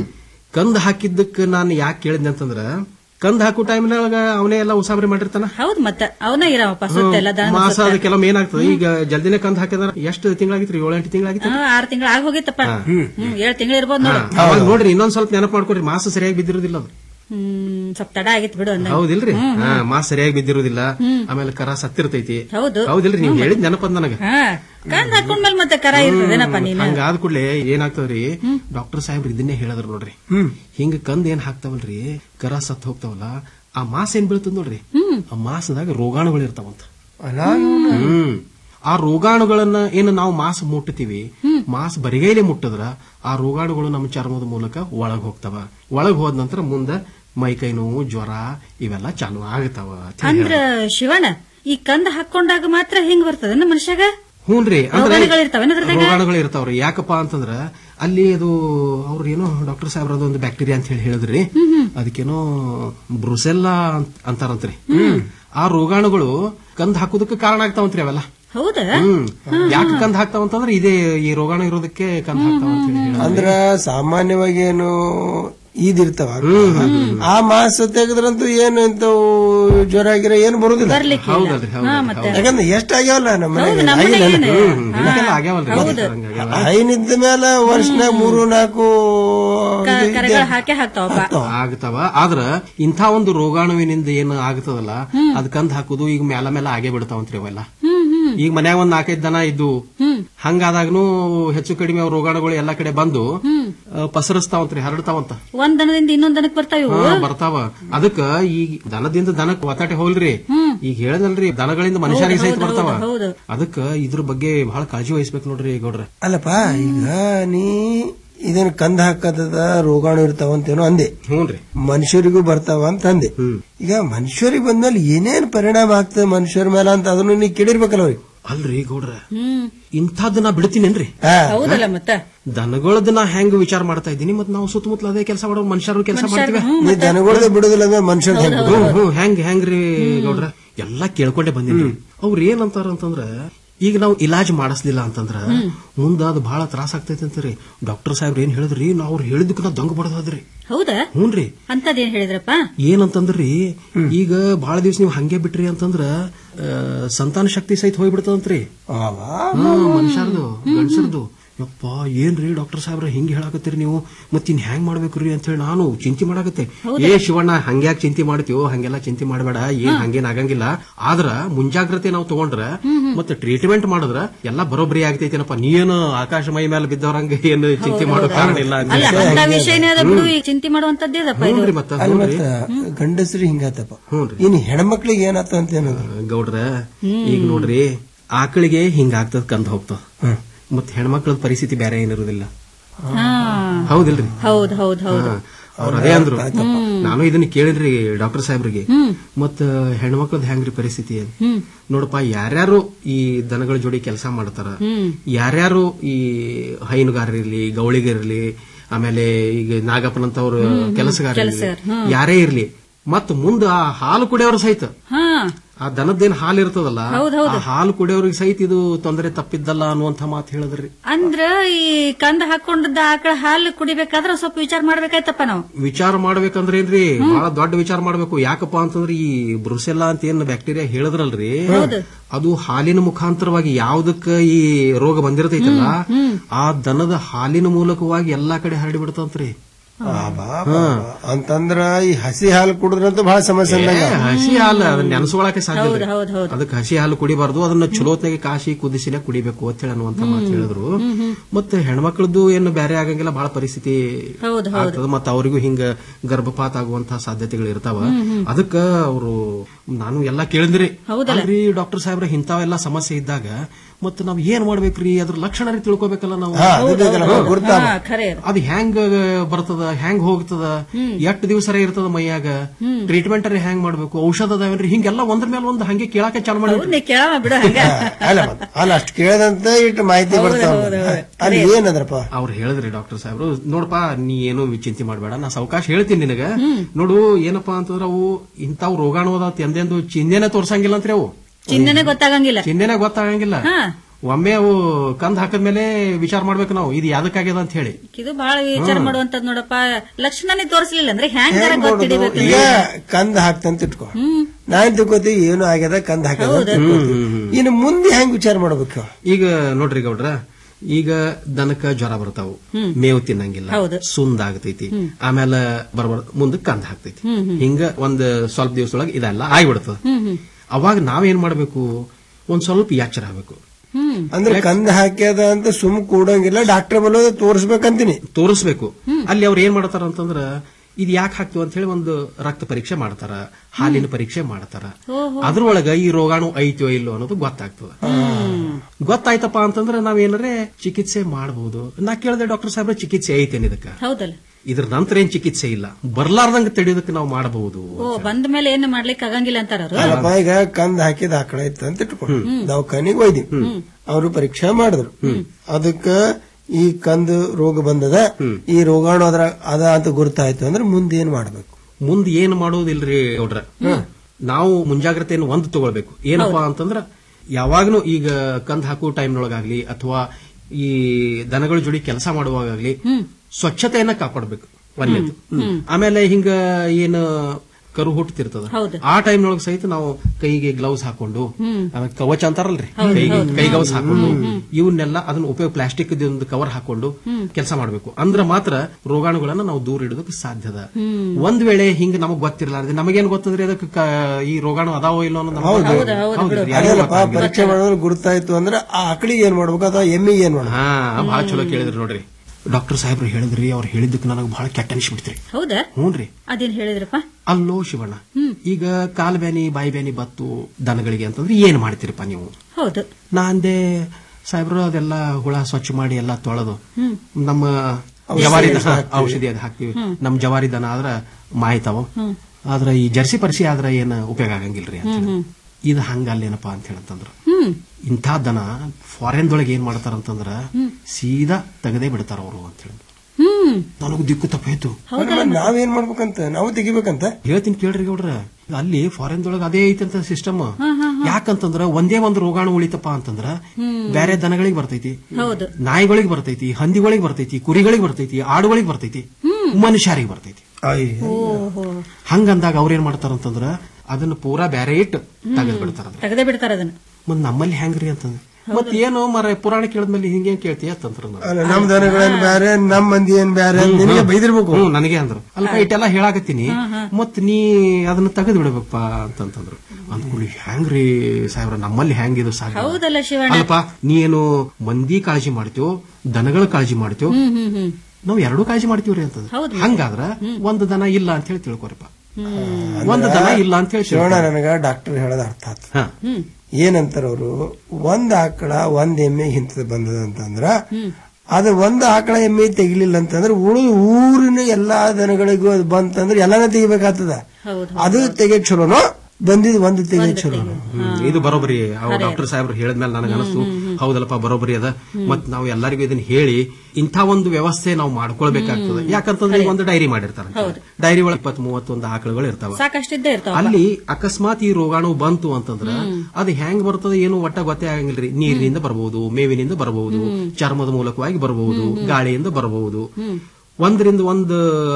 ಕಂದ್ ಹಾಕಿದ್ದಕ್ಕ ನಾನು ಯಾಕೆ ಕೇಳಿದ್ನೆ ಅಂತಂದ್ರ ಕಂದ್ ಹಾಕೋ ಟೈಮ್ನಾಗ ಅವನೇ ಎಲ್ಲ ಉಸಾಬರಿ ಮಾಡಿರ್ತಾನ ಹೌದ್ ಮತ್ತ ಅವನ ಇರವಪ್ಪ ಸುತ್ತೆಲ್ಲ ದನ ಮಾಸ ಅದ ಕೆಲವೊಮ್ಮೆ ಏನಾಗ್ತದೆ ಈಗ ಜಲ್ದಿನೇ ಕಂದ್ ಹಾಕಿದ್ರ ಎಷ್ಟು ತಿಂಗಳಾಗಿತ್ರಿ ಏಳೆಂಟು ತಿಂಗಳಾಗಿತ್ತು ಆರ್ ತಿಂಗಳ ಆಗ ಹೋಗಿತ್ತಪ್ಪ ಹ್ಮ್ ಏಳ್ ತಿಂಗಳ ಇರ್ಬೋದು ನೋಡು ಅವಾಗ ನೋಡ್ರಿ ಇನ್ನೊಂದ್ ಸ್ವಲ್ಪ ನೆನಪು ಮಾಡ್ಕೊಡ್ರಿ ಮಾಸ ಸರಿಯಾಗಿ ಬಿದ್ದಿರೋದಿಲ್ಲ ಅದು ಹ್ಮ್ ಸ್ವಲ್ಪ ತಡ ಆಗಿತ್ತು ಬಿಡು ಅಂದ ಹೌದಿಲ್ರಿ ಹಾ ಮಾಸ ಸರಿಯಾಗಿ ಬಿದ್ದಿರೋದಿಲ್ಲ ಆಮೇಲೆ ಕರ ಸತ್ತಿರ್ತೈತಿ ಹೌದು ಹೌದಿಲ್ರಿ ನೀವ್ ಹೇಳಿದ್ ನೆನಪದ ನನಗ ಹಾ ಕಂದ್ ಹಾಕೊಂಡ್ಮೇಲೆ ಮತ್ತೆ ಕರ ಇರ್ತದೇನಪ್ಪ ನೀನು ಹಂಗಾದ ಕೂಡ್ಲೆ ಏನಾಗ್ತದ್ರಿ ಡಾಕ್ಟರ್ ಸಾಹೇಬ್ರ ಇದನ್ನೇ ಹೇಳಿದ್ರು ನೋಡ್ರಿ ಹಿಂಗ ಕಂದ್ ಏನ್ ಹಾಕ್ತಾವಲ್ರಿ ಕರ ಸತ್ ಹೋಗ್ತಾವಲ್ಲ ಆ ಮಾಸ ಏನ್ ಬೀಳ್ತದ ನೋಡ್ರಿ ಆ ಮಾಸದಾಗ ರೋಗಾಣುಗಳು ಇರ್ತಾವಂತ ಹ್ಮ್ ಆ ರೋಗಾಣುಗಳನ್ನ ಏನು ನಾವು ಮಾಸ್ ಮುಟ್ಟತೀವಿ ಮಾಸ್ ಬರಿಗೈಲೆ ಮುಟ್ಟಿದ್ರ ಆ ರೋಗಾಣುಗಳು ನಮ್ಮ ಚರ್ಮದ ಮೂಲಕ ಒಳಗ್ ಹೋಗ್ತಾವ ಒಳಗ್ ಹೋದ ನಂತರ ಮುಂದ ಮೈಕೈ ನೋವು ಜ್ವರ ಇವೆಲ್ಲ ಚಾಲು ಆಗ್ತಾವ ಅಂತ ಹೇಳಿ ಅಂದ್ರ ಶಿವಣ್ಣ ಈ ಕಂದ್ ಹಾಕೊಂಡಾಗ ಮಾತ್ರ ಹಿಂಗ್ ಬರ್ತದ ಮನುಷ್ಯಾಗ ಹೂನ್ರಿ ಅಂದ್ರೆ ರೋಗಾಣುಗಳಿರ್ತಾವೇನ್ ಅದ್ರದಾಗ? ರೋಗಾಣುಗಳು ಇರ್ತಾವ್ರಿ ಯಾಕಪ್ಪ ಅಂತಂದ್ರ ಅಲ್ಲಿ ಅದು ಅವ್ರ ಏನೋ ಡಾಕ್ಟರ್ ಸಾಹೇಬ್ರ ಒಂದು ಬ್ಯಾಕ್ಟೀರಿಯಾ ಅಂತ ಹೇಳಿ ಹೇಳಿದ್ರಿ ಅದಕ್ಕೇನೋ ಬ್ರುಸೆಲ್ಲಾ ಅಂತ- ಅಂತಾರಂತ್ರಿ ಆ ರೋಗಾಣುಗಳು ಕಂದ್ ಹಾಕೋದಕ್ಕೆ ಕಾರಣ ಆಗ್ತಾವಂತ್ರಿ ಅವೆಲ್ಲ ಹೌದಾ ಹ್ಮ್ ಯಾಕೆ ಕಂದ್ ಹಾಕ್ತಾವಂತಂದ್ರ ಇದೇ ಈ ರೋಗಾಣು ಇರೋದಕ್ಕೆ ಕಂದ್ ಹಾಕ್ತಾವ ಅಂತ ಹೇಳಿ ಹೇಳಿದ್ರು. ಅಂದ್ರ ಸಾಮಾನ್ಯವಾಗಿ ಏನು ಈದಿರ್ತಾವ ಆ ಮಾಸ ತೆಗೆದ್ರಂತೂ ಏನು ಇಂಥವು ಜ್ವರ ಆಗಿರ ಏನು ಬರುದಿಲ್ಲ ಬರ್ಲಿಕ್ಕೆ ಹೌದಲ್ರಿ ಹೌದಲ್ರಿ ಹೌದು. ಯಾಕಂದ್ರೆ ಎಷ್ಟು ಆಗ್ಯಾವಲ್ಲ ನಮ್ಮ ಮನೆಗೆ ನಮ್ಮ ಆಗಿಲ್ಲ ಮನೆಗೇನೆ. ಹ್ಮ್, ಇದಕ್ಕೆಲ್ಲ ಆಗ್ಯಾವಲ್ರಿ ಹಂಗಾಗ್ಯಾವ. ಐನಿದ್ದ ಮೇಲೆ ವರ್ಷನಾಗ ಮೂರು ನಾಲ್ಕು ಇದು ಇದ್ದೇ- ಕರೆಗಳು ಹಾಕೇ ಹಾಕ್ತಾವಪ್ಪ ಆಗ್ತಾವ ಆದ್ರ ಇಂಥ ಒಂದು ರೋಗಾಣುವಿನಿಂದ ಏನು ಆಗ್ತದಲ್ಲ ಅದ್ ಕಂದ್ ಹಾಕುದು ಈಗ ಮ್ಯಾಲ ಮ್ಯಾಲ ಆಗೇ ಬಿಡ್ತಾವಂತ್ರಿ ಅವೆಲ್ಲ ಈಗ ಮನ್ಯಾಗ ಒಂದ್ ನಾಲ್ಕೈದು ದನ ಇದ್ದು ಹಂಗಾದಾಗ್ನು ಹೆಚ್ಚು ಕಡಿಮೆ ಅವ್ ರೋಗಾಣುಗಳು ಎಲ್ಲಾ ಕಡೆ ಬಂದು ಆ, ಪಸರಿಸ್ತಾವಂತ್ರಿ ಹರಡ್ತಾವಂತ ಒಂದ್ ದನದಿಂದ ಇನ್ನೊಂದ್ ದನಕ್ ಬರ್ತಾವ ಇವು ಹಾ, ಬರ್ತಾವ ಅದಕ್ಕ ಈಗ ದನದಿಂದ ದನಕ್ ಒತ್ತಾಟೆ ಹೋಲ್ರಿ ಈಗ ಹೇಳದಲ್ರಿ ದನಗಳಿಂದ ಮನುಷ್ಯರಿಗೆ ಸಹಿತ ಬರ್ತಾವ ಹೌದು. ಅದಕ್ಕ ಇದ್ರ ಬಗ್ಗೆ ಬಹಳ ಕಾಳಜಿ ವಹಿಸ್ಬೇಕು ನೋಡ್ರಿ ಗೌಡ್ರ ಅಲ್ಲಪ್ಪ ಈಗ ನೀ ಇದನ್ನ ಕಂದ ಹಾಕದ ರೋಗಾಣು ಇರ್ತಾವಂತೇನೋ ಅಂದೆ ಹ್ಞೂನ್ರಿ ಮನುಷ್ಯರಿಗೂ ಬರ್ತಾವ ಅಂತ ಅಂದೆ ಈಗ ಮನುಷ್ಯರಿಗೆ ಬಂದ್ಮೇಲೆ ಏನೇನ್ ಪರಿಣಾಮ ಆಗ್ತದೆ ಮನುಷ್ಯರ ಮೇಲೆ ಅಂತ ಅದನ್ನು ನೀ ಕೇಳಿರ್ಬೇಕಲ್ಲ ಅವ್ರಿಗೆ ಅಲ್ರಿ ಗೌಡ್ರ ಹ್ಮ್ ಇಂಥದ್ದು ನಾ ಬಿಡ್ತೀನೇನ್ರಿ ಹಾ ಹೌದಲ್ಲ ಮತ್ತ ದನಗಳದ ನಾ ಹೆಂಗ್ ವಿಚಾರ ಮಾಡ್ತಾ ಇದ್ದೀನಿ ಮತ್ ನಾವು ಸುತ್ತಮುತ್ತಲ ಅದೇ ಕೆಲಸ ಮಾಡೋ ಮನುಷ್ಯರು ಕೆಲಸ ಮಾಡ್ತೀವಿ ನೀ ದನಗಳದ ಬಿಡುದಿಲ್ಲ ಅಂದ್ರೆ ಮನುಷ್ಯರ ಹೆಂಗ್ ಬಿಡು? ಹ್ಮ್ ಹ್ಮ್ ಹೆಂಗ್ ಹೆಂಗ್ರಿ ಗೌಡ್ರ ಎಲ್ಲಾ ಕೇಳ್ಕೊಂಡೆ ಬಂದಿನ್ರಿ ಅವ್ರ ಏನಂತಾರ ಅಂತಂದ್ರ ಈಗ ನಾವು ಇಲಾಜ್ ಮಾಡಿಸ್ಲಿಲ್ಲ ಅಂತಂದ್ರ ಮುಂದ ಅದು ಬಹಳ ತ್ರಾಸ ಆಗ್ತೈತೆ ಅಂತೀರಿ ಡಾಕ್ಟರ್ ಸಾಹೇಬ್ರ ಏನ್ ಹೇಳಿದ್ರಿ ನಾವ್ ಅವ್ರು ಹೇಳಿದಕ್ಕೆ ನಾವು ದಂಗ ಬಡದ್ರಿ ಹೌದಾ ಹ್ಞೂನ್ರಿ ಅಂತದೇನ್ ಹೇಳಿದ್ರಪ್ಪ ಏನಂತಂದ್ರಿ ಈಗ ಬಹಳ ದಿವ್ಸ ನೀವು ಹಂಗೆ ಬಿಟ್ರಿ ಅಂತಂದ್ರ ಆ, ಸಂತಾನ ಶಕ್ತಿ ಸಹಿತ ಹೋಗ್ಬಿಡ್ತದಂತ್ರಿ ಮನುಷ್ಯರ್ದು ಗಂಡಸರ್ದು ಯಪ್ಪ ಏನ್ರಿ ಡಾಕ್ಟರ್ ಸಾಹೇಬ್ರ ಹಿಂಗ್ ಹೇಳಾಕತ್ತೀರಿ ನೀವು ಮತ್ ಇನ್ ಹೆಂಗ್ ಮಾಡ್ಬೇಕ್ರಿ ಅಂತ ಹೇಳಿ ನಾನು ಚಿಂತೆ ಮಾಡಾಕತ್ತೆ ಏ ಶಿವಣ್ಣ ಹಂಗ್ಯಾಕ್ ಚಿಂತೆ ಮಾಡ್ತೀವೋ ಹಂಗೆಲ್ಲ ಚಿಂತೆ ಮಾಡಬೇಡ ಏನ್ ಹಂಗೇನ್ ಆಗಂಗಿಲ್ಲ ಆದ್ರ ಮುಂಜಾಗ್ರತೆ ನಾವು ತಗೊಂಡ್ರ ಮತ್ತೆ ಟ್ರೀಟ್ಮೆಂಟ್ ಮಾಡಿದ್ರ ಎಲ್ಲಾ ಬರೋಬ್ಬರಿ ಆಗ್ತೈತೇನಪ್ಪ ನೀನು ಆಕಾಶ ಮೈ ಮೇಲೆ ಬಿದ್ದವ್ರಂಗ ಏನು ಚಿಂತೆ ಮಾಡೋ ಕಾರಣ ಇಲ್ಲ ಅಂತ ಅಲ್ಲ ಅಂತ ವಿಷಯನೇ ಅದ ಬಿಡು ಈಗ ಚಿಂತೆ ಮಾಡುವಂತದ್ದೇದಪ್ಪ ಇದು ಹ್ಞೂನ್ರಿ ಮತ್ತ ಅಲ್ಲಿ ಹ್ಞೂನ್ರಿ. ಮತ್ತ ಗಂಡಸ್ರಿ ಹಿಂಗಾತಪ್ಪ ಹ್ಞೂನ್ರಿ. ಇನ್ ಹೆಣ್ಮಕ್ಳಿಗೆ ಏನಾತ ಅಂತ ಏನದು ಗೌಡ್ರ ಈಗ ನೋಡ್ರಿ ಆಕಳಿಗೆ ಹಿಂಗಾಗ್ತದ ಕಂದ್ ಹೋಗ್ತದ ಮತ್ ಹೆಣ್ಮಕ್ಳದ ಪರಿಸ್ಥಿತಿ ಬೇರೆ ಏನಿರುದಿಲ್ಲ ಹಾ ಹೌದಿಲ್ರಿ ಹೌದ್ ಹೌದ್ ಹೌದು ಅವ್ರ ಅದೇ ಅಂದ್ರು ನಾನು ಇದನ್ನ ಕೇಳಿದ್ರಿ ಡಾಕ್ಟರ್ ಸಾಹೇಬ್ರಿಗೆ ಮತ್ತ ಹೆಣ್ಮಕ್ಳದ್ ಹೆಂಗ್ರಿ ಪರಿಸ್ಥಿತಿ ಅಂತ ನೋಡಪ್ಪ ಯಾರ್ಯಾರು ಈ ದನಗಳ ಜೋಡಿ ಕೆಲಸ ಮಾಡ್ತಾರ ಯಾರ್ಯಾರು ಈ ಹೈನುಗಾರರಿರ್ಲಿ ಗೌಳಿಗರಿರ್ಲಿ ಆಮೇಲೆ ಈಗ ನಾಗಪ್ಪನಂತವ್ರು ಕೆಲಸಗಾರ ಯಾರೇ ಇರ್ಲಿ ಮತ್ ಮುಂದ ಆ ಹಾಲು ಕುಡಿಯೋರು ಸಹಿತ ಹಾ ಆ ದನದ್ದೇನ್ ಹಾಲು ಇರ್ತದಲ್ಲ ಆ ಹಾಲು ಕುಡಿಯೋರಿಗೆ ಸಹಿತ ಇದು ತೊಂದರೆ ತಪ್ಪಿದ್ದಲ್ಲ ಅನ್ನುವಂತ ಮಾತು ಹೇಳಿದ್ರಿ ಅಂದ್ರ ಈ ಕಂದ ಹಾಕೊಂಡಿದ್ದ ಆಕಳ ಹಾಲು ಕುಡಿಬೇಕಾದ್ರ ಸ್ವಲ್ಪ ವಿಚಾರ ಮಾಡ್ಬೇಕಾಯ್ತಪ್ಪ ನಾವು ವಿಚಾರ ಮಾಡ್ಬೇಕಂದ್ರೆ ಏನ್ರಿ ಬಹಳ ದೊಡ್ಡ ವಿಚಾರ ಮಾಡ್ಬೇಕು ಯಾಕಪ್ಪ ಅಂತಂದ್ರೆ ಈ ಬ್ರುಸೆಲ್ಲಾ ಅಂತ ಏನ್ ಬ್ಯಾಕ್ಟೀರಿಯಾ ಹೇಳಿದ್ರಲ್ರಿ ಅದು ಹಾಲಿನ ಮುಖಾಂತರವಾಗಿ ಯಾವ್ದಕ್ಕ ಈ ರೋಗ ಬಂದಿರ್ತೈತಲ್ಲ ಆ ದನದ ಹಾಲಿನ ಮೂಲಕವಾಗಿ ಎಲ್ಲಾ ಕಡೆ ಹರಡಿ ಬಿಡ್ತಂತ್ರಿ ಅಂತಂದ್ರ ಈ ಹಸಿ ಹಾಲು ಕುಡಿದ್ರಂತೂ ಬಹಳ ಸಮಸ್ಯೆ ಅಂದಂಗ ಹಸಿ ಹಾಲು ಅದನ್ನ ನೆನಸ್ಕೊಳಕ್ಕೆ ಸಾಧ್ಯ ಇಲ್ಲ. ಹೌದ್ ಹೌದ್ ಅದಕ್ಕೆ ಹಸಿ ಹಾಲು ಕುಡಿಬಾರ್ದು ಅದನ್ನ ಚಲೋತ್ನಾಗೆ ಕಾಶಿ ಕುದಿಸಿನೇ ಕುಡಿಬೇಕು ಅಂತ ಹೇಳಿ ಅನ್ನುವಂತ ಮಾತು ಹೇಳಿದ್ರು ಮತ್ತೆ ಹೆಣ್ಮಕ್ಳದ್ದು ಏನು ಬೇರೆ ಆಗಂಗಿಲ್ಲ ಬಹಳ ಪರಿಸ್ಥಿತಿ ಹೌದ್ ಆಗ್ತದ ಮತ್ತ ಅವರಿಗೂ ಹಿಂಗ ಗರ್ಭಪಾತ ಆಗುವಂತಹ ಸಾಧ್ಯತೆಗಳು ಇರ್ತಾವ ಅದಕ್ಕ ಅವರು ನಾನು ಎಲ್ಲಾ ಕೇಳಿದ್ರಿ ಅಲ್ರಿ ಡಾಕ್ಟರ್ ಸಾಹೇಬ್ರ ಇಂಥವೆಲ್ಲ ಸಮಸ್ಯೆ ಇದ್ದಾಗ ಮತ್ತ ನಾವ್ ಏನ್ ಮಾಡ್ಬೇಕ್ರಿ ಅದ್ರ ಲಕ್ಷಣ ರೀ ತಿಳ್ಕೊಬೇಕಲ್ಲ ನಾವು ಅದು ಬೇಕಲ್ಲ ಗುರ್ತಾ ಹಾ ಖರೆ ಅದು. ಅದ್ ಹೆಂಗ್ ಬರ್ತದ ಹೆಂಗ್ ಹೋಗ್ತದ ಎಷ್ಟ್ ದಿವಸ ಇರ್ತದ ಮೈಯಾಗ ಟ್ರೀಟ್ಮೆಂಟ್ ಹೆಂಗ್ ಮಾಡ್ಬೇಕು ಔಷಧ ಅದಾವೇನ್ರಿ ಹಿಂಗೆಲ್ಲ ಒಂದ್ರ ಮೇಲೆ ಒಂದ್ ಹಂಗೆ ಕೇಳಾಕ ಚಾಲು ಮಾಡಿ ನೀ ಕೇಳವ ಬಿಡು ಹಂಗ ಅಲ್ಲ ಮತ್ತ್ ಅಲ್ಲ ಅಷ್ಟು ಕೇಳದಂತ ಇಟ್ಟು ಮಾಹಿತಿ ಬರ್ತಾವ ಅಲ್ಲಿ ಏನದ್ರಪ್ಪ ಅವ್ರು ಹೇಳಿದ್ರಿ ಡಾಕ್ಟರ್ ಸಾಹೇಬ್ರು ನೋಡಪ್ಪ ನೀ ಏನು ಚಿಂತೆ ಮಾಡಬೇಡ ನಾ ಸಾವಕಾಶ ಹೇಳ್ತೀನಿ ನಿನಗ ನೋಡು ಏನಪ್ಪಾ ಅಂತಂದ್ರ ಅವು ಇಂತಾವ್ ರೋಗಾಣು ಅದಾವ ಎಂದೆಂದು ಚಿಹ್ನೆನೆ ತೋರ್ಸಂಗಿಲ್ಲ ಅಂತ್ರಿ ಅವು ಚಿನ್ನನೆ ಗೊತ್ತಾಗಂಗಿಲ್ಲ ಚಿಹ್ನೆನೆ ಗೊತ್ತಾಗಂಗಿಲ್ಲ ಹಾ ಒಮ್ಮೆ ಅವು ಕಂದ್ ಹಾಕದ್ಮೇಲೆ ವಿಚಾರ ಮಾಡ್ಬೇಕು ನಾವು ಇದು ಯಾವ್ದಕ್ಕಾಗ್ಯದ ಅಂತ ಹೇಳಿ ಇದು ಬಹಳ ವಿಚಾರ ಮಾಡುವಂತದ್ ನೋಡಪ್ಪ ಲಕ್ಷಣನೇ ತೋರಿಸ್ಲಿಲ್ಲ ಅಂದ್ರೆ ಹ್ಯಾಂಗಾರ ಹೆಂಗ್ ನೋಡುದು? ಗೊತ್ತಿಡಿಬೇಕು ಈಗ ಕಂದ್ ಹಾಕ್ತಂತ ಇಟ್ಕೋ ನಾನ್ ತಿಳ್ಕೊತೀವಿ ಏನು ಆಗ್ಯದ ಕಂದ್ ಹಾಕದ ಇನ್ನು ಮುಂದೆ ಹೆಂಗ್ ವಿಚಾರ ಮಾಡ್ಬೇಕು ಈಗ ನೋಡ್ರಿ ಗೌಡ್ರ ಈಗ ದನಕ್ಕ ಜ್ವರ ಬರ್ತಾವು ಮೇವು ತಿನ್ನಂಗಿಲ್ಲ ಸುಂದ್ ಆಗ್ತೈತಿ ಆಮೇಲೆ ಬರ್ಬಾರ ಮುಂದಕ್ಕೆ ಕಂದ ಹಾಕ್ತೈತಿ ಹಿಂಗ ಒಂದ್ ಸ್ವಲ್ಪ ದಿವಸದೊಳಗೆ ಇದೆಲ್ಲ ಆಗ್ಬಿಡ್ತದ ಅವಾಗ ನಾವೇನ್ ಮಾಡ್ಬೇಕು ಒಂದ್ ಸ್ವಲ್ಪ ಎಚ್ಚರ ಆಗ್ಬೇಕು ಅಂದ್ರೆ ಕಂದ್ ಹಾಕ್ಯದ ಅಂತ ಸುಮ್ ಕೂಡಂಗಿಲ್ಲ ಡಾಕ್ಟರ್ ಬಲ್ಲೋದು ತೋರಿಸ್ಬೇಕಂತೀನಿ ತೋರಿಸ್ಬೇಕು ಅಲ್ಲಿ ಅವ್ರು ಏನ್ ಮಾಡ್ತಾರ ಅಂತಂದ್ರ ಇದು ಯಾಕೆ ಹಾಕ್ತಿವಿ ಅಂತ ಹೇಳಿ ಒಂದು ರಕ್ತ ಪರೀಕ್ಷೆ ಮಾಡ್ತಾರ ಹಾಲಿನ ಪರೀಕ್ಷೆ ಮಾಡ್ತಾರ ಅದ್ರೊಳಗ ಈ ರೋಗಾಣು ಐತೋ ಇಲ್ಲೋ ಅನ್ನೋದು ಗೊತ್ತಾಗ್ತದ ಗೊತ್ತಾಯ್ತಪ್ಪ ಅಂತಂದ್ರೆ ನಾವೇನಾರೆ ಚಿಕಿತ್ಸೆ ಮಾಡಬಹುದು ನಾ ಕೇಳಿದೆ ಡಾಕ್ಟರ್ ಸಾಹೇಬ್ರ ಚಿಕಿತ್ಸೆ ಐತೇನ್ ಇದಕ್ಕ ಹೌದಲ್ಲ ಇದ್ರ ನಂತರ ಏನ್ ಚಿಕಿತ್ಸೆ ಇಲ್ಲ ಬರ್ಲಾರ್ದಂಗ ತಡೆಯೋದಕ್ಕೆ ನಾವು ಮಾಡಬಹುದು ಓ ಬಂದ ಮೇಲೆ ಏನು ಮಾಡ್ಲಿಕ್ಕೆ ಆಗಂಗಿಲ್ಲ ಅಂತಾರ ಅವ್ರು ಅಲ್ಲಪ್ಪ ಈಗ ಕಂದ್ ಹಾಕಿದ ಆಕಳ ಇತ್ತು ಅಂತ ಇಟ್ಕೊಂಡು ದವಾಖಾನಿಗೆ ಒಯ್ದಿ ಅವರು ಪರೀಕ್ಷೆ ಮಾಡಿದ್ರು ಅದಕ್ಕ ಈ ಕಂದು ರೋಗ ಬಂದದ ಈ ರೋಗಾಣು ಅದ್ರ ಅದ ಅಂತ ಗುರ್ತಾಯ್ತು ಅಂದ್ರೆ ಮುಂದೆ ಏನ್ ಮಾಡ್ಬೇಕು ಮುಂದ್ ಏನ್ ಮಾಡೋದಿಲ್ರಿ ಗೌಡ್ರ ನಾವು ಮುಂಜಾಗ್ರತೆಯನ್ನು ಒಂದು ತಗೊಳ್ಬೇಕು ಏನಪ್ಪಾ ಅಂತಂದ್ರ ಯಾವಾಗ್ಲೂ ಈಗ ಕಂದ್ ಹಾಕುವ ಟೈಮ್ನೊಳಗಾಗ್ಲಿ ಅಥವಾ ಈ ದನಗಳ ಜೋಡಿ ಕೆಲಸ ಮಾಡುವಾಗಲಿ ಸ್ವಚ್ಛತೆಯನ್ನ ಕಾಪಾಡಬೇಕು ಒಂದೇದು ಆಮೇಲೆ ಹಿಂಗ ಏನು ಕರು ಹುಟ್ಟತಿರ್ತದ ಆ ಟೈಮ್ನೊಳಗೆ ಸಹಿತ ನಾವು ಕೈಗೆ ಗ್ಲೌಸ್ ಹಾಕೊಂಡು ಆಮೇಲೆ ಕವಚ ಅಂತಾರಲ್ರಿ ಕೈಗೆ ಕೈ ಗ್ಲೌಸ್ ಹಾಕೊಂಡು ಇವನ್ನೆಲ್ಲ ಅದನ್ನ ಉಪಯೋಗ ಪ್ಲಾಸ್ಟಿಕ್ ಒಂದು ಕವರ್ ಹಾಕೊಂಡು ಕೆಲಸ ಮಾಡಬೇಕು ಅಂದ್ರ ಮಾತ್ರ ರೋಗಾಣುಗಳನ್ನ ನಾವು ದೂರ ಇಡೋದಕ್ಕೆ ಸಾಧ್ಯದ ಒಂದ್ ವೇಳೆ ಹಿಂಗ ನಮಗ್ ಗೊತ್ತಿರಲಾರ್ದೆ ನಮಗೇನ್ ಗೊತ್ತದ್ರಿ ಅದಕ್ಕೆ ಕ- ಈ ರೋಗಾಣು ಅದಾವೋ ಇಲ್ಲೋ ಅನ್ನೋದು ನಮಗ್ ಹೌದ್ರಿ, ಯಾರಿಗೂ ಅದೇನಪ್ಪ ಗೊತ್ತಾಗಂಗಿಲ್ಲ. ಪರೀಕ್ಷೆ ಮಾಡೋದ್ರೆ ಗುರ್ತಾಯ್ತು ಅಂದ್ರೆ ಆ ಆಕಳಿಗೆ ಏನ್ ಮಾಡ್ಬೇಕು ಅಥವಾ ಎಮ್ಮಿಗೆ ಏನ್ ಮಾಡ್ಬೇಕು ಹಾ ಬಹಳ ಚಲೋ ಕೇಳಿದ್ರಿ ನೋಡ್ರಿ ಡಾಕ್ಟರ್ ಸಾಹೇಬ್ರು ಹೇಳಿದ್ರಿ ಅವ್ರು ಹೇಳಿದ್ದಕ್ಕೆ ನನಗೆ ಬಹಳ ಕೆಟ್ಟ ಅನಿಸ್ಬಿಡ್ತ್ರಿ ಹೌದಾ ಹ್ಞೂನ್ರಿ ಅದೇನ್ ಹೇಳಿದ್ರಪ್ಪ ಅಲ್ಲೋ ಶಿವಣ್ಣ ಈಗ ಕಾಲ್ ಬ್ಯಾನಿ ಬಾಯಿ ಬ್ಯಾನಿ ಬತ್ತು ದನಗಳಿಗೆ ಅಂತಂದ್ರೆ ಏನ್ ಮಾಡ್ತೀರಪ್ಪ ನೀವು ಹೌದು ನಾ ಅಂದೆ ಸಾಹೇಬ್ರು ಅದೆಲ್ಲ ಹುಳ ಸ್ವಚ್ಛ ಮಾಡಿ ಎಲ್ಲ ತೊಳೆದು ನಮ್ಮ ಜವಾರಿ ದನ ಔಷಧಿ ಅದು ಹಾಕ್ತಿವಿ ನಮ್ ಜವಾರಿ ದನ ಆದ್ರ ಮಾಯ್ತಾವ ಆದ್ರ ಈ ಜರ್ಸಿ ಪರಿಸಿ ಆದ್ರ ಏನ್ ಉಪಯೋಗ ಆಗಂಗಿಲ್ರಿ ಅಂತ ಹೇಳಿ. ಇದು ಹಂಗಲ್ಲೇನಪ್ಪ ಅಂತ ಹೇಳಂತಂದ್ರ ಇಂಥ ದನ ಫಾರಿನ್ ದೊಳಗೆ ಏನ್ ಮಾಡ್ತಾರಂತಂದ್ರ ಸೀದಾ ತೆಗದೇ ಬಿಡ್ತಾರ ಅವರು ಅಂತ ಹೇಳಿ ಹ್ಮ್ ನನಗೂ ದಿಕ್ಕು ತಪ್ಪಾಯ್ತು ಅಂದ್ರೆ ನಾವೇನ್ ಮಾಡ್ಬೇಕಂತ ನಾವು ತೆಗಿಬೇಕಂತ ಹೇಳ್ತೀನಿ ಕೇಳ್ರಿ ಗೌಡ್ರ ಅಲ್ಲಿ ಫಾರಿನ್ ದೊಳಗೆ ಅದೇ ಐತಂತ ಸಿಸ್ಟಮ್ ಯಾಕಂತಂದ್ರ ಒಂದೇ ಒಂದು ರೋಗಾಣು ಉಳಿತಪ್ಪ ಅಂತಂದ್ರ ಬೇರೆ ದನಗಳಿಗೆ ಬರ್ತೈತಿ ಹೌದು ನಾಯಿಗಳಿಗೆ ಬರ್ತೈತಿ ಹಂದಿಗಳಿಗೆ ಬರ್ತೈತಿ ಕುರಿಗಳಿಗೆ ಬರ್ತೈತಿ ಆಡುಗಳಿಗೆ ಬರ್ತೈತಿ ಮನುಷ್ಯರಿಗೆ ಬರ್ತೈತಿ ಓಹೋ ಹಂಗಂದಾಗ ಅವ್ರೇನ್ ಮಾಡ್ತಾರಂತಂದ್ರ ಅದನ್ನ ಪೂರಾ ಬ್ಯಾರೆ ಇಟ್ಟು ತೆಗೆದು ಬಿಡ್ತಾರ ತೆಗದೇ ಬಿಡ್ತಾರ ಅದನ್ನ ಮತ್ ನಮ್ಮಲ್ಲಿ ಹೆಂಗ್ರಿ ಅಂತಂದ್ರೆ ಮತ್ ಏನು ಮರ ಪುರಾಣ ಕೇಳಿದ್ಮೇಲೆ ಹಿಂಗೇನ್ ಕೇಳ್ತೀಯ ಅಂತಂದ್ರ ನಾವು. ಅಲ್ಲ ನಮ್ ದನಗಳೇನ್ ಬ್ಯಾರೆ ನಮ್ ಮಂದಿ ಏನ್ ಬ್ಯಾರೆ ಅಂತ ನಿನಗೆ ಬೈದಿರ್ಬೇಕು ಹ್ಮ್ ನನಗೆ ಅಂದ್ರು ಅಲ್ಪ ಇಟ್ಟೆಲ್ಲ ಹೇಳಾಕತ್ತೀನಿ ಮತ್ ನೀ ಅದನ್ನ ತೆಗೆದು ಬಿಡ್ಬೇಕಪ್ಪ ಅಂತಂತಂದ್ರು ಅಂದ್ಕೊಳ್ಳಿ ಹೆಂಗ್ರಿ ಸಾಹೇಬ್ರ ನಮ್ಮಲ್ಲಿ ಹೆಂಗಿದು ಸಾಧ್ಯ ಹೌದಲ್ಲ ಶಿವಣ್ಣ ಅಲ್ಪ ನೀನು ಮಂದಿ ಕಾಳಜಿ ಮಾಡ್ತೀವೋ ದನಗಳ ಕಾಳಜಿ ಮಾಡ್ತೀವೋ ಹ್ಮ್ ಹ್ಮ್ ಹ್ಮ್ ನಾವ್ ಎರಡೂ ಕಾಳಜಿ ಮಾಡ್ತೀವ್ರಿ ಅಂತಂದ್ರೆ ಹೌದು. ಹಂಗಾದ್ರ ಒಂದು ದನ ಇಲ್ಲ ಅಂತ ಹೇಳಿ ತಿಳ್ಕೊರಪ್ಪ ಒಂದು ದನ ಇಲ್ಲ ಅಂತ ಹೇಳಿ ಶಿವಣ್ಣ ತಿಳ್ಕೊ. ನನಗ ಡಾಕ್ಟರ್ ಹೇಳದ ಅರ್ಥ ಆಯ್ತು ಹಾ. ಏನಂತಾರ ಅವರು ಒಂದ್ ಆಕಳ ಒಂದ್ ಎಮ್ಮೆ ಹಿಂತದ ಬಂದದ ಅಂತಂದ್ರ ಅದು ಒಂದ್ ಆಕಳ ಎಮ್ಮೆ ತೆಗಿಲಿಲ್ಲ ಅಂತಂದ್ರೆ ಉಳಿದ ಊರಿನ ಎಲ್ಲಾ ದನಗಳಿಗೂ ಅದು ಬಂತಂದ್ರೆ ಎಲ್ಲಾನ ತೆಗಿಬೇಕಾಗ್ತದ ಹೌದು ಅದು ತೆಗಿಯಕ್ ಚಲೋನೋ ಬಂದಿದ್ ಒಂದು ತೆಗಿಯಕ್ ಚಲೋನೋ ಹ್ಮ್, ಇದು ಬರೋಬರಿ ಅವ್ರು ಡಾಕ್ಟರ್ ಸಾಹೇಬ್ರು ಹೇಳಿದ್ಮೇಲೆ ನನಗೆ ಅನಿಸ್ತು ಹೌದಲ್ಲಪ್ಪ ಬರೋಬರಿ ಅದ ಮತ್ ನಾವು ಎಲ್ಲರಿಗೂ ಇದನ್ನ ಹೇಳಿ ಇಂಥ ಒಂದು ವ್ಯವಸ್ಥೆ ನಾವು ಮಾಡ್ಕೊಳ್ಬೇಕಾಗ್ತದೆ ಯಾಕಂತಂದ್ರೆ ಈಗ ಒಂದು ಡೈರಿ ಮಾಡಿರ್ತಾರೆ ಡೈರಿ ಒಳಗೆ ಇಪ್ಪತ್ ಮೂವತ್ತೊಂದು ಆಕಳುಗಳು ಇರ್ತಾವ ಸಾಕಷ್ಟಿದ್ದೇ ಇರ್ತಾವ ಅಲ್ಲಿ ಅಕಸ್ಮಾತ್ ಈ ರೋಗಾಣು ಬಂತು ಅಂತಂದ್ರ ಅದು ಹೆಂಗ್ ಬರ್ತದೆ ಏನು ಒಟ್ಟ ಗೊತ್ತೇ ಆಗಂಗಿಲ್ರಿ ನೀರಿನಿಂದ ಬರಬಹುದು ಮೇವಿನಿಂದ ಬರಬಹುದು ಚರ್ಮದ ಮೂಲಕವಾಗಿ ಬರಬಹುದು ಗಾಳಿಯಿಂದ ಬರಬಹುದು ಒಂದರಿಂದ ಒಂದು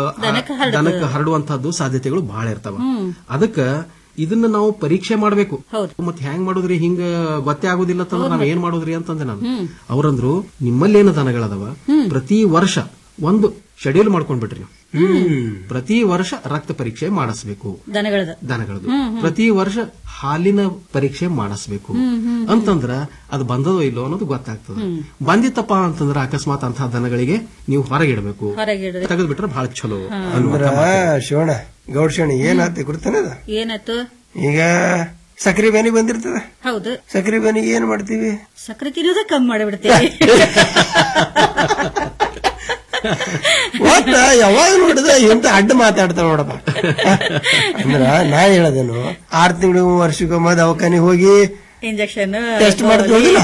ದನಕ್ಕೆ ಹರಡುವಂತಹದ್ದು ಸಾಧ್ಯತೆಗಳು ಬಹಳ ಇರ್ತಾವ ಅದಕ್ಕ ಇದನ್ನ ನಾವು ಪರೀಕ್ಷೆ ಮಾಡಬೇಕು ಮತ್ ಹೆಂಗ್ ಮಾಡುದ್ರಿ ಹಿಂಗ ಗೊತ್ತೇ ಆಗುದಿಲ್ಲ ಅಂತಂದ್ರೆ ನಾವ್ ಏನ್ ಮಾಡುದ್ರಿ ಅಂತಂದೆ ನಾನು ಅವ್ರಂದ್ರು ನಿಮ್ಮಲ್ಲಿ ಏನು ದನಗಳದವ ಪ್ರತಿ ವರ್ಷ ಒಂದು ಶೆಡ್ಯೂಲ್ ಮಾಡ್ಕೊಂಡ್ಬಿಟ್ರಿ ನೀವು ಪ್ರತಿ ವರ್ಷ ರಕ್ತ ಪರೀಕ್ಷೆ ಮಾಡಿಸ್ಬೇಕು ದನಗಳದ ದನಗಳದು ಪ್ರತಿ ವರ್ಷ ಹಾಲಿನ ಪರೀಕ್ಷೆ ಮಾಡಿಸ್ಬೇಕು ಅಂತಂದ್ರ ಅದು ಬಂದದೋ ಇಲ್ಲೋ ಅನ್ನೋದು ಗೊತ್ತಾಗ್ತದೆ ಬಂದಿತ್ತಪ್ಪ ಅಂತಂದ್ರ ಅಕಸ್ಮಾತ್ ಅಂತಹ ದನಗಳಿಗೆ ನೀವು ಹೊರಗಿಡಬೇಕು ಹೊರಗಿಡ್ರಿ ತೆಗೆದು ಬಿಟ್ರೆ ಬಹಳ ಚಲೋ ಅಂದ್ರ ಶಿವಣ್ಣ ಗೌಡ್ ಶಿವಣ್ಣ ಏನಾಗ್ತಿ ಗುರ್ತೇನದ ಏನಾಯ್ತು ಈಗ ಸಕ್ರಿ ಬೇನಿ ಬಂದಿರ್ತದ ಹೌದು ಸಕ್ರಿ ಬೇನಿಗೆ ಏನ್ ಮಾಡ್ತೀವಿ ಸಕ್ಕರೆ ತಿನ್ನೋದ ಕಮ್ಮಿ ಮಾಡಿಬಿಡ್ತೇವೆ ಒಟ್ಟ ಯಾವಾಗ ನೋಡಿದ ಇಂತ ಅಡ್ಡ ಮಾತಾಡ್ತಾವ ನೋಡಪ್ಪ ಅಂದ್ರ ನಾ ಹೇಳದೇನು ಆರ್ ತಿಂಗಳು ವರ್ಷಕ್ಕೊಮ್ಮ ದವಾಖಾನಿಗೆ ಹೋಗಿ ಇಂಜೆಕ್ಷನ್ ಟೆಸ್ಟ್ ಮಾಡ್ತೀವಿಲ್ಲ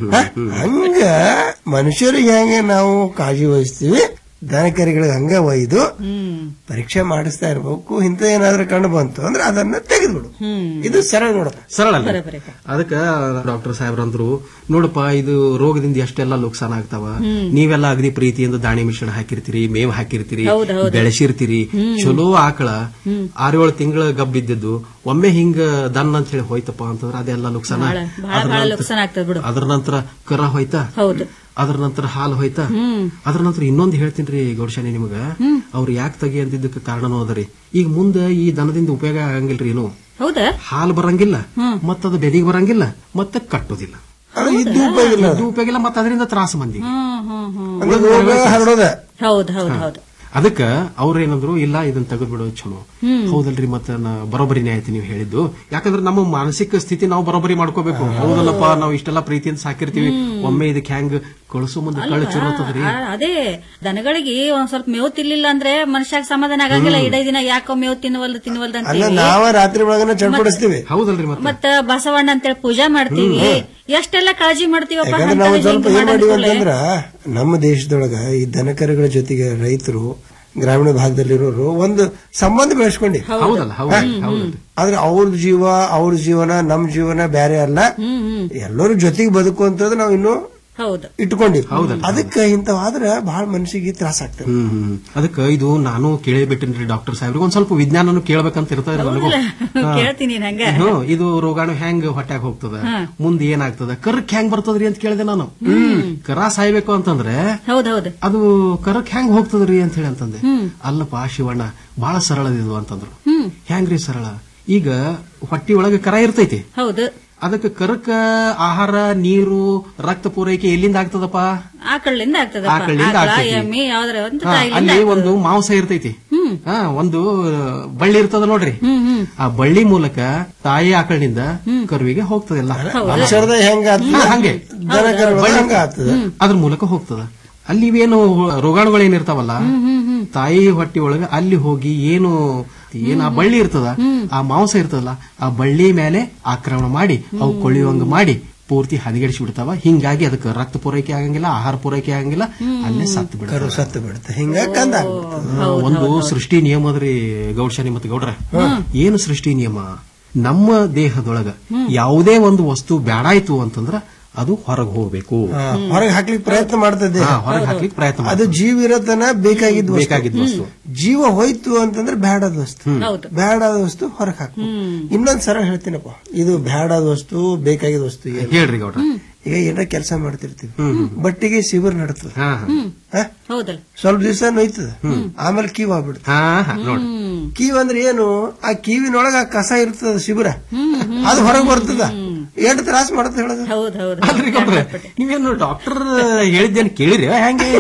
ಹಂಗ ಮನುಷ್ಯರಿಗೆ ಹೆಂಗೆ ನಾವು ಕಾಳಜಿ ವಹಿಸ್ತೀವಿ ದನಕರಿಗಳಿಗೆ ಹಂಗ ಒಯ್ದು ಪರೀಕ್ಷೆ ಮಾಡಿಸ್ತಾ ಇರ್ಬೇಕು ಇಂತ ಏನಾದ್ರೂ ಕಂಡು ಬಂತು ಅಂದ್ರೆ ಅದನ್ನ ತೆಗೆದ್ಬಿಡು ಇದು ಸರಳ ನೋಡಪ್ಪ ಸರಳ ಅಲ್ಲ ಅದಕ್ಕ ಡಾಕ್ಟರ್ ಸಾಹೇಬ್ರ ಅಂದ್ರು ನೋಡಪ್ಪ ಇದು ರೋಗದಿಂದ ಎಷ್ಟೆಲ್ಲ ಲುಕ್ಸಾನ್ ಆಗ್ತಾವ ನೀವೆಲ್ಲ ಅಗದಿ ಪ್ರೀತಿಯಿಂದ ದಾಣಿ ಮಿಶ್ರಣ ಹಾಕಿರ್ತೀರಿ ಮೇವ್ ಹಾಕಿರ್ತೀರಿ ಬೆಳೆಸಿರ್ತೀರಿ ಚಲೋ ಆಕಳ ಆರೇಳು ತಿಂಗಳ ಗಬ್ಬಿದ್ದದ್ದು ಒಮ್ಮೆ ಹಿಂಗ ದನ್ ಅಂತ ಹೇಳಿ ಹೋಯ್ತಪ್ಪ ಅಂತಂದ್ರೆ ಅದೆಲ್ಲ ಲುಕ್ಸಾನ ಬಹಳ ಬಹಳ ಲುಕ್ಸಾನ್ ಆಗ್ತದ ಬಿಡು ಅದ್ರ ನಂತರ ಕರ ಹೋಯ್ತಾ ಹೌದು ಅದ್ರ ನಂತರ ಹಾಲು ಹೋಯ್ತಾ ಅದ್ರ ನಂತರ ಇನ್ನೊಂದು ಹೇಳ್ತೀನಿ ಗೌಡ್ಶಾನಿ ನಿಮಗ ಅವ್ರು ಯಾಕೆ ತೆಗಿ ಅಂತಿದ್ದಕ್ಕೆ ಕಾರಣನೂ ಅದರಿ ಈಗ ಮುಂದೆ ಈ ದನದಿಂದ ಉಪಯೋಗ ಆಗಂಗಿಲ್ರಿ ಏನು ಹೌದಾ ಹಾಲು ಬರಂಗಿಲ್ಲ ಮತ್ತದು ಬೆದಿಗೆ ಬರಂಗಿಲ್ಲ ಮತ್ತೆ ಕಟ್ಟೋದಿಲ್ಲ ಅದು ಇದ್ದು ಉಪಯೋಗ ಇಲ್ಲ ಇದು ಉಪಯೋಗ ಇಲ್ಲ ಮತ್ತೆ ಅದರಿಂದ ತ್ರಾಸ ಮಂದಿಗೆ ಹ್ಮ್ ಹ್ಮ್ ಹ್ಮ್ ಅಂದ್ರೆ ರೋಗ ಹರಡೋದ ಹೌದು ಹೌದು ಹೌದು ಅದಕ್ಕ ಅವ್ರೇನಂದ್ರು ಇಲ್ಲ ಇದನ್ನ ತೆಗೆದು ಬಿಡೋದು ಚಲೋ ಹೌದಲ್ರಿ ಮತ್ತೆ ನಾ ಬರೋಬ್ಬರಿನೇ ಆಯ್ತು ನೀವು ಹೇಳಿದ್ದು ಯಾಕಂದ್ರೆ ನಮ್ಮ ಮಾನಸಿಕ ಸ್ಥಿತಿ ನಾವು ಬರೋಬ್ಬರಿ ಮಾಡ್ಕೋಬೇಕು ಹೌದಲ್ಲಪ್ಪ ನಾವು ಇಷ್ಟೆಲ್ಲ ಪ್ರೀತಿಯಿಂದ ಸಾಕಿರ್ತೀವಿ ಒಮ್ಮೆ ಇದಕ್ಕೆ ಹೆಂಗ್ ಕಳಿಸೋ ಮುಂದೆ ಕಳ್ಳ ಚುರುತ್ತದ್ರಿ ಆ, ಅದೇ ದನಗಳಿಗೆ ಒಂದ್ ಸ್ವಲ್ಪ ಮೇವು ತಿನ್ಲಿಲ್ಲ ಅಂದ್ರೆ ಮನುಷ್ಯಾಗ ಸಮಾಧಾನ ಆಗಂಗಿಲ್ಲ ಇಡೀ ದಿನ ಯಾಕೋ ಮೇವು ತಿನ್ವಲ್ದು ತಿನ್ವಲ್ದು ಅಲ್ಲ ಅಂತ ನಾವ ರಾತ್ರಿ ಒಳಗನ ಚಡ್ಪಡಿಸ್ತೀವಿ ಹೌದಲ್ರಿ ಮತ್ತೆ ಮತ್ತ ಬಸವಣ್ಣ ಅಂತೇಳಿ ಪೂಜಾ ಮಾಡ್ತೀವಿ ಎಷ್ಟೆಲ್ಲ ಕಾಳಜಿ ಮಾಡ್ತೀವಪ್ಪ ಯಾಕಂದ್ರೆ ನಾವು ಅಂತದ್ ಸ್ವಲ್ಪ ಹಿಂಗ್ ಏನ್ ಮಾಡಿವಿ ಮಾಡೋದ್ ಕೂಡ್ಲೆ. ಅಂತಂದ್ರ ನಮ್ಮ ದೇಶದೊಳಗ ಈ ದನಕರುಗಳ ಜೊತೆಗೆ ರೈತರು ಗ್ರಾಮೀಣ ಭಾಗದಲ್ಲಿರೋರು ಒಂದು ಸಂಬಂಧ ಬೆಳೆಸ್ಕೊಂಡಿ ಹೌದಲ್ಲ ಹೌದು ಹೌದಲ್ರಿ ಆದ್ರೆ ಅವ್ರ ಜೀವ ಅವ್ರ ಜೀವನ ನಮ್ ಜೀವನ ಬೇರೆ ಅಲ್ಲ ಎಲ್ಲರೂ ಜೊತೆಗೆ ಬದುಕುವಂತದ್ದು ನಾವು ಇನ್ನು ಹೌದು ಇಟ್ಕೊಂಡಿವಿ ಅದಕ್ಕೆ ಇಂಥವಾದ್ರ ಬಹಳ ಮನಸ್ಸಿಗೆ ತ್ರಾಸ ಆಗ್ತದೆ ಹ್ಮ್ ಹ್ಮ್ ಅದಕ್ಕೆ ಇದು ನಾನು ಕೇಳೇಬಿಟ್ಟಿನ್ರಿ ಡಾಕ್ಟರ್ ಸಾಹೇಬ್ರಿಗೆ ಒಂದ್ ಸ್ವಲ್ಪ ವಿಜ್ಞಾನನು ಕೇಳ್ಬೇಕಂತ ಇರ್ತದೆ ನನಗೂ ಹಾ. ಕೇಳ್ತೀನಿ ನೀನ್ ಹಂಗ ಹ್ಮ್ ಇದು ರೋಗಾಣು ಹೆಂಗ್ ಹೊಟ್ಯಾಗ ಹೋಗ್ತದ ಮುಂದೆ ಏನಾಗ್ತದ ಕರಕ್ ಹೆಂಗ್ ಬರ್ತದ್ರಿ ಅಂತ ಕೇಳಿದೆ ನಾನು ಕರ ಸಾಯ್ಬೇಕು ಅಂತಂದ್ರೆ ಹೌದೌದು ಅದು ಕರಕ್ ಹೆಂಗ್ ಹೋಗ್ತದ್ರಿ ಅಂತ ಹೇಳಿ ಅಂತಂದೆ ಅಲ್ಲಪ್ಪ ಶಿವಣ್ಣ ಬಹಳ ಸರಳದಿದು ಅಂತಂದ್ರು ಹೆಂಗ್ರಿ ಸರಳ ಈಗ ಹೊಟ್ಟಿ ಒಳಗೆ ಕರ ಇರ್ತೈತಿ ಹೌದು ಅದಕ್ಕೆ ಕರಕ ಆಹಾರ ನೀರು ರಕ್ತ ಪೂರೈಕೆ ಎಲ್ಲಿಂದ ಆಗ್ತದಪ್ಪ ಆಕಳಿಂದ ಆಗ್ತದ ಆಕಳಿಂದ ಆಗ್ತೈತಿ. ಎಮ್ಮಿ ಯಾವ್ದ್ರ ಒಂದು ಹಾ, ತಾಯಿಲಿಂದ ಅಲ್ಲಿ ಒಂದು ಮಾಂಸ ಇರ್ತೈತಿ ಹಾ ಒಂದು ಬಳ್ಳಿ ಇರ್ತದ ನೋಡ್ರಿ ಆ ಬಳ್ಳಿ ಮೂಲಕ ತಾಯಿ ಆಕಳಿನಿಂದ ಕರುವಿಗೆ ಹೋಗ್ತದೆಲ್ಲ ಅಕ್ಷರದ ಹೆಂಗ ಹಾ, ಹಂಗೆ ದನಕರುಗಳ ಹಂಗ ಆಗ್ತದ ಅದ್ರ ಮೂಲಕ ಹೋಗ್ತದ ಅಲ್ಲಿ ಇವೇನು ರೋಗಾಣುಗಳೇನಿರ್ತಾವಲ್ಲ ತಾಯಿ ಹೊಟ್ಟಿ ಒಳಗ ಅಲ್ಲಿ ಹೋಗಿ ಏನು ಏನ್ ಆ ಬಳ್ಳಿ ಇರ್ತದ ಆ ಮಾಂಸ ಇರ್ತದಲ್ಲ ಆ ಬಳ್ಳಿ ಮೇಲೆ ಆಕ್ರಮಣ ಮಾಡಿ ಅವು ಕೊಳೆಯುವಂಗ ಮಾಡಿ ಪೂರ್ತಿ ಹದಗೆಡಿಸಿ ಬಿಡ್ತಾವ ಹಿಂಗಾಗಿ ಅದಕ್ಕೆ ರಕ್ತ ಪೂರೈಕೆ ಆಗಂಗಿಲ್ಲ ಆಹಾರ ಪೂರೈಕೆ ಆಗಂಗಿಲ್ಲ ಅಲ್ಲೇ ಸತ್ತು ಬಿಡ್ತಾವ ಕರು ಸತ್ತು ಬಿಡುತ್ತೆ ಹಿಂಗ ಕಂದ ಆಗ್ಬಿಡ್ತದೆ. ಒಂದು ಸೃಷ್ಟಿ ನಿಯಮ ಅದ್ರಿ ಗೌಡ್ಶಾನಿ ಮತ್ತೆ ಗೌಡ್ರ ಏನು ಸೃಷ್ಟಿ ನಿಯಮ ನಮ್ಮ ದೇಹದೊಳಗ ಯಾವುದೇ ಒಂದು ವಸ್ತು ಬ್ಯಾಡಾಯ್ತು ಅಂತಂದ್ರ ಅದು ಹೊರಗೆ ಹೋಗ್ಬೇಕು ಹೊರಗೆ ಹಾಕ್ಲಿಕ್ಕೆ ಪ್ರಯತ್ನ ಮಾಡ್ತದೆ ಹೊರಗೆ ಹಾಕ್ಲಿಕ್ಕೆ ಪ್ರಯತ್ನ ಅದು ಜೀವ ಇರತನ ಬೇಕಾಗಿದ್ದ ವಸ್ತು. ಬೇಕಾಗಿದ್ದ ವಸ್ತು. ಜೀವ ಹೋಯ್ತು ಅಂತಂದ್ರೆ ಬ್ಯಾಡಾದ ವಸ್ತು ಬ್ಯಾಡಾದ ವಸ್ತು ಹೊರಗೆ ಹಾಕ್ಬೇಕು ಇನ್ನೊಂದ್ ಸರ ಹೇಳ್ತೀನಪ್ಪ ಇದು ಬ್ಯಾಡಾದ ವಸ್ತು ಬೇಕಾಗಿದ್ದ ವಸ್ತು ಏನು? ಹೇಳ್ರಿ ಗೌಡ್ರ ಈಗ ಏನಾರ ಕೆಲಸ ಮಾಡ್ತಿರ್ತೀವಿ ಬಟ್ಟಿಗೆ ಶಿಬಿರ ನಡ್ತದ ಹಾ ಹಾ. ಹ? ಹೌದಲ್ಲ ಸ್ವಲ್ಪ ದಿವಸ ನೋಯ್ತದ ಆಮೇಲೆ ಕೀವ್ ಆಗ್ಬಿಡ್ತದ ಹಾ ಹಾ ನೋಡ್ರಿ ಕೀವ್ ಅಂದ್ರೆ ಏನು ಆ ಕೀವಿನೊಳಗ ಆ ಕಸ ಇರ್ತದ ಶಿಬಿರ ಅದು ಹೊರಗೆ ಬರ್ತದ ಎಷ್ಟು ತ್ರಾಸ ಮಾಡತ್ತ ಹೇಳದ ಹೌದ್ ಹೌದ್ ಅಲ್ರಿ ಗೌಡ್ರೆ ನೀವೇನು ಡಾಕ್ಟರ್ ಹೇಳಿದ್ದೇನು ಕೇಳಿರಿ ಹೆಂಗೆ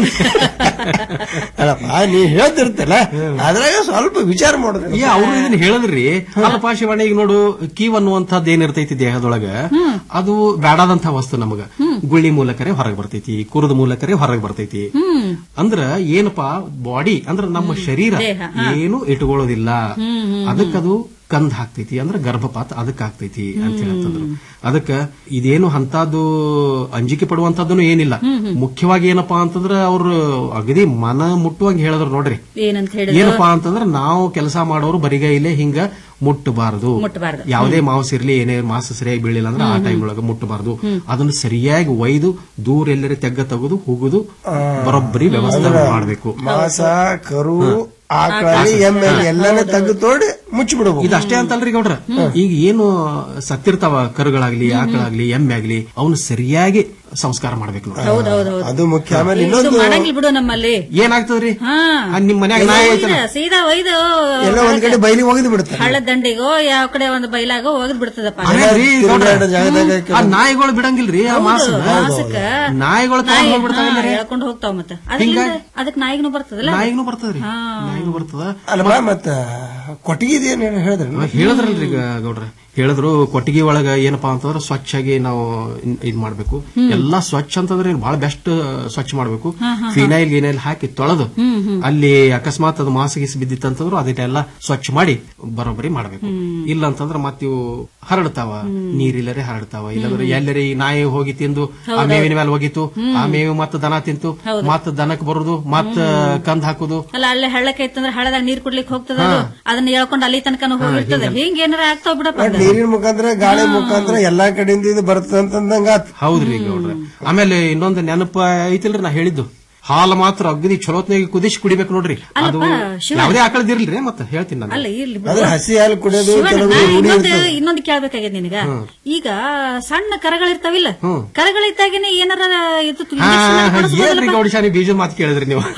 ಅಲ್ಲಪ್ಪ ನೀ ಹೇಳ್ತಿರ್ತಲ್ಲ ಅದ್ರಾಗ ಸ್ವಲ್ಪ ವಿಚಾರ ಮಾಡೋದು ಏ ಅವ್ರು ಇದನ್ನ ಹೇಳಿದ್ರಿ ಅಲ್ಲಪ್ಪ ಶಿವಣ್ಣ ಈಗ ನೋಡು ಕೀವ್ ಅನ್ನುವಂಥದ್ದು ಏನಿರ್ತೈತಿ ದೇಹದೊಳಗ ಅದು ಬೇಡಾದಂತ ವಸ್ತು ನಮಗ ಗುಳ್ಳಿ ಮೂಲಕರೇ ಹೊರಗೆ ಬರ್ತೈತಿ ಕುರದ ಮೂಲಕರೇ ಹೊರಗೆ ಬರ್ತೈತಿ ಅಂದ್ರ ಏನಪ್ಪಾ ಬಾಡಿ ಅಂದ್ರ ನಮ್ಮ ಶರೀರ ಏನು ಇಟ್ಕೊಳ್ಳೋದಿಲ್ಲ ಅದಕ್ಕದು ಕಂದ್ ಹಾಕ್ತೈತಿ ಅಂದ್ರ ಗರ್ಭಪಾತ ಅದಕ್ಕೆ ಆಗ್ತೈತಿ ಅಂತ ಹೇಳ್ತಂದ್ರು ಅದಕ್ಕ ಇದೇನು ಅಂತದ್ದು ಅಂಜಿಕೆ ಪಡುವಂತದ್ದನು ಏನಿಲ್ಲ ಮುಖ್ಯವಾಗಿ ಏನಪ್ಪಾ ಅಂತಂದ್ರ ಅವ್ರು ಅಗದಿ ಮನ ಮುಟ್ಟುವಂಗೆ ಹೇಳಿದ್ರು ನೋಡ್ರಿ ಏನಂತ ಹೇಳಿದ್ರು ಏನಪ್ಪಾ ಅಂತಂದ್ರ ನಾವು ಕೆಲಸ ಮಾಡೋರು ಬರಿಗೈಲೆ ಹಿಂಗ ಮುಟ್ಟಬಾರದು ಮುಟ್ಬಾರ್ದು. ಯಾವುದೇ ಮಾಂಸ ಇರ್ಲಿ ಏನೇ ಮಾಂಸ ಸರಿಯಾಗಿ ಬೀಳಿಲ್ಲ ಅಂದ್ರೆ ಆ ಟೈಮ್ ಒಳಗ ಮುಟ್ಟಬಾರದು ಅದನ್ನ ಸರಿಯಾಗಿ ಒಯ್ದು ದೂರ ಎಲ್ಲರೇ ತೆಗ್ಗ ತೆಗೆದು ಹೋಗುದು ಬರೋಬ್ಬರಿ ವ್ಯವಸ್ಥೆ ಮಾಡ್ಬೇಕು ಮಾಸ ಕರು ಆಕಳಿ ಎಮ್ಮೆ ಎಲ್ಲಾನು ತೆಗೆದು ತೋಡಿ ಮುಚ್ಚಿಬಿಡ್ಬೇಕು ಇದು ಅಷ್ಟೇ ಅಂತಲ್ರಿ ಗೌಡ್ರ ಈಗ ಏನು ಸತ್ತಿರ್ತಾವ ಕರುಗಳಾಗ್ಲಿ ಆಕಳಾಗ್ಲಿ ಎಮ್ಮೆ ಆಗ್ಲಿ ಅವನು ಸರಿಯಾಗಿ ಸಂಸ್ಕಾರ ಮಾಡ್ಬೇಕು ನೋಡಿ ಹೌದೌದೌದು ಅದು ಮುಖ್ಯ ಆಮೇಲೆ ಇದು ಇನ್ನೊಂದು ಮಾಡಂಗಿಲ್ಲ ಬಿಡು ನಮ್ಮಲ್ಲಿ ಏನಾಗ್ತದ್ರಿ ಹಾ ಆ, ನಿಮ್ ಮನ್ಯಾಗ ನಾಯಿ ಐತಲ್ಲ ಸೀದಾ- ಸೀದಾ ಒಯ್ದು ಎಲ್ಲ ಒಂದ್ ಕಡೆ ಬೈಲಿ ಒಗೆದು ಬಿಡ್ತಾರೆ ಹಳ್ಳದ ದಂಡಿಗೋ ಯಾವ ಕಡೆ ಒಂದು ಬೈಲಾಗೋ ಒಗದ್ ಬಿಡ್ತದಪ್ಪ ಅದೇನ್ರಿ ಗೌಡ್ರ? ತಿರುಗಾಡೋ ಜಾಗದಾಗ ಆ ನಾಯಿಗಳು ಬಿಡಂಗಿಲ್ರಿ ಆ ಮಾಸ ಮಾಸಕ್ಕ ನಾಯಿಗಳು ನಾಯಿ ತಗೊಂಡ್ ಹೋಗ್ಬಿಡ್ತಾವೆ ಹೇಳ್ಕೊಂಡು ಹೋಗ್ತಾವ ಮತ್ತ ಅದರಿಂದ ಅದಕ್ ನಾಯಿಗೂ ಬರ್ತದಲ್ಲ ನಾಯಿಗೂ ಬರ್ತದ್ರಿ ನಾಯಿಗೂ ಬರ್ತದ ಅಲ್ವಾ ಮತ್ತ ಕೊಟ್ಟಿಗೆ ಏನ್ ಹೇಳಿದ್ರಿ ಹೇಳಿದ್ರಲ್ರಿ ಈಗ ಗೌಡ್ರ ಹೇಳಿದ್ರು ಕೊಟ್ಟಿಗೆ ಒಳಗ ಏನಪ್ಪಾ ಅಂತಂದ್ರೆ ಸ್ವಚ್ಛಾಗಿ ನಾವು ಇನ್- ಇದ್ ಮಾಡ್ಬೇಕು ಎಲ್ಲಾ ಸ್ವಚ್ಛ ಅಂತಂದ್ರೆ ಬಹಳ ಬೆಸ್ಟ್ ಸ್ವಚ್ಛ ಮಾಡ್ಬೇಕು ಫಿನೈಲ್ ಗಿನೈಲ್ ಹಾಕಿ ತೊಳೆದು ಅಲ್ಲಿ ಅಕಸ್ಮಾತ್ ಅದು ಮಾಸ ಗೀಸ ಬಿದ್ದಿತ್ತಂತಂದ್ರು ಅದನ್ನೆಲ್ಲ ಸ್ವಚ್ಛ ಮಾಡಿ ಬರೋಬ್ಬರಿ ಮಾಡ್ಬೇಕು ಇಲ್ಲ ಅಂತಂದ್ರೆ ಮತ್ ಇವು ಹರಡ್ತಾವ ನೀರಿಲ್ಲರೆ ಹರಡ್ತಾವ ಇಲ್ಲಾಂದ್ರೆ ಎಲ್ಲರಿ ನಾಯಿ ಹೋಗಿ ತಿಂದು ಆ ಮೇವಿನ ಮೇಲೆ ಹೋಗಿತ್ತು ಆ ಮೇವು ಮತ್ತ ದನ ತಿಂತು ಮತ್ತ ದನಕ್ ಬರುದು ಮತ್ತ ಕಂದ್ ಹಾಕುದು ಅಲ್ಲ ಅಲ್ಲೇ ಹಳ್ಳಕ್ಕೆ ಐತಂದ್ರೆ ಹಳ್ಳದಾಗ ನೀರ್ ಕುಡ್ಲಿಕ್ಕೆ ಹೋಗ್ತದ ಅದು. ಅದನ್ನ ಹೇಳ್ಕೊಂಡು ಅಲ್ಲಿ ತನಕ ಹೋಗಿರ್ತದೆ ಹಿಂಗ ಏನಾರ ಆಗ್ತಾವ ಬಿಡಪ್ಪ ಅದು. ನೀರಿನ ಮುಖಾಂತರ ಗಾಳಿ ಮುಖಾಂತರ ಎಲ್ಲಾ ಕಡೆಯಿಂದ ಇದು ಬರ್ತದ ಅಂತಂದಂಗ ಆತ್ ಹೌದ್ರಿ ಗೌಡ್ರ ಆಮೇಲೆ ಇನ್ನೊಂದು ನೆನಪ ಐತಿಲ್ರಿ ನಾ ಹೇಳಿದ್ದು ಹಾಲು ಮಾತ್ರ ಅಗದಿ ಚಲೋತ್ನಾಗಿ ಕುದಿಸಿ ಕುಡಿಬೇಕು ನೋಡ್ರಿ ಅದು ಯಾವುದೇ ಆಕಳದಿರ್ಲ್ರಿ ಮತ್ತ ಹೇಳ್ತೀನಿ ನಾನು ಅಲ್ಲ ಇರ್ಲಿ ಬಿಡು. ಅದ್ರ ಹಸಿ ಹಾಲು ಕುಡಿಯೋದು ಶಿವಣ್ಣ, ಕೆಲವರು ರೂಢಿ ಇನ್ನೊಂದು ಇರ್ತದೆ ಇನ್ನೊಂದು ಕೇಳ್ಬೇಕಾಗ್ಯದ ನಿನಗ ಈಗ ಸಣ್ಣ ಕರಗಳಿರ್ತಾವಿಲ್ಲ ಕರಗಳಿದ್ದಾಗೇನೆ ಏನಾರ ಇದು ಹಾ, injection ಹಾ, ಕೊಡಿಸ್ಬೋದಲ್ಲ ಏನ್ರಿ ಗೌಡಿಶಾನಿ ಬೀಜದ ಮಾತು ಕೇಳಿದ್ರಿ ನೀವು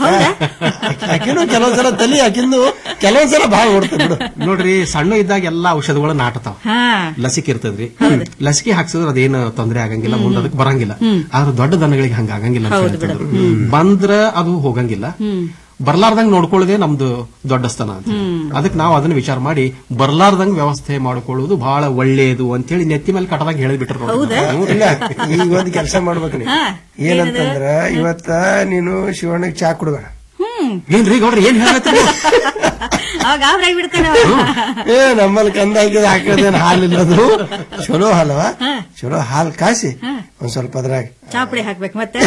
ಆಕಿನೂ ಕೆಲವೊಂದ್ಸಲ ತಲಿ ಆಕಿಂದು ಕೆಲವೊಂದ್ಸಲ ಭಾಳ ಓಡ್ತದೆ ಬಿಡು ನೋಡ್ರಿ ಸಣ್ಣ ಇದ್ದಾಗ ಎಲ್ಲಾ ಔಷಧಗಳು ನಾಟತಾವ ಹಾ ಲಸಿಕೆ ಇರ್ತದ್ರಿ ಲಸಿಕೆ ಹಾಕ್ಸಿದ್ರೆ ಅದೇನು ತೊಂದರೆ ಆಗಂಗಿಲ್ಲ ಮುಂದೆ ಅದಕ್ಕೆ ಬರಂಗಿಲ್ಲ ಆದ್ರೆ ದೊಡ್ಡ ದನಗಳಿಗೆ ಹಂಗ ಆಗಂಗಿಲ್ಲ ಅಂತ ಹೇಳ್ತಿದ್ರು. ಬಂದ್ರ ಅದು ಹೋಗಂಗಿಲ್ಲ ಬರ್ಲಾರ್ದಂಗ್ ನೋಡ್ಕೊಳ್ಳೋದೇ ನಮ್ದು ದೊಡ್ಡ ಸ್ಥಾನ ಅಂತ ಅದಕ್ಕೆ ನಾವು ಅದನ್ನ ವಿಚಾರ ಮಾಡಿ ಬರ್ಲಾರ್ದಂಗ್ ವ್ಯವಸ್ಥೆ ಮಾಡ್ಕೊಳ್ಳೋದು ಬಹಳ ಒಳ್ಳೇದು ಅಂತೇಳಿ ನೆತ್ತಿ ಮೇಲೆ ಕಟ್ಟದಂಗ್ ಹೇಳಿಬಿಟ್ರು ನೋಡ್ರಿ. ಇಲ್ಲ ಈಗ ಒಂದ್ ಕೆಲಸ ಮಾಡ್ಬೇಕು ನೀ ಏನಂತಂದ್ರ ಇವತ್ತ ನೀನು ಶಿವಣ್ಣಗ್ ಚಾ ಕುಡ್ಬೇಡ ಏನ್ರಿ ಗೌಡ್ರಿ ಏನ್ ಹೇಳತ್ತೀರಿ ಅವಾಗ ಗಾಬರಿ ಆಗ್ಬಿಡ್ತಾನೆ ಏ ನಮ್ಮಲ್ಲಿ ಕಂದ ಹಾಕಿದ ಹಾಕಿದೇನ್ ಹಾಲಿಲ್ಲದು ಚಲೋ ಹಾಲವ ಚಲೋ ಹಾಲ್ ಕಾಸಿ ಒಂದ್ ಸ್ವಲ್ಪ ಅದ್ರಾಗ ಚಾಪುಡಿ ಹಾಕ್ಬೇಕು ಮತ್ತೆ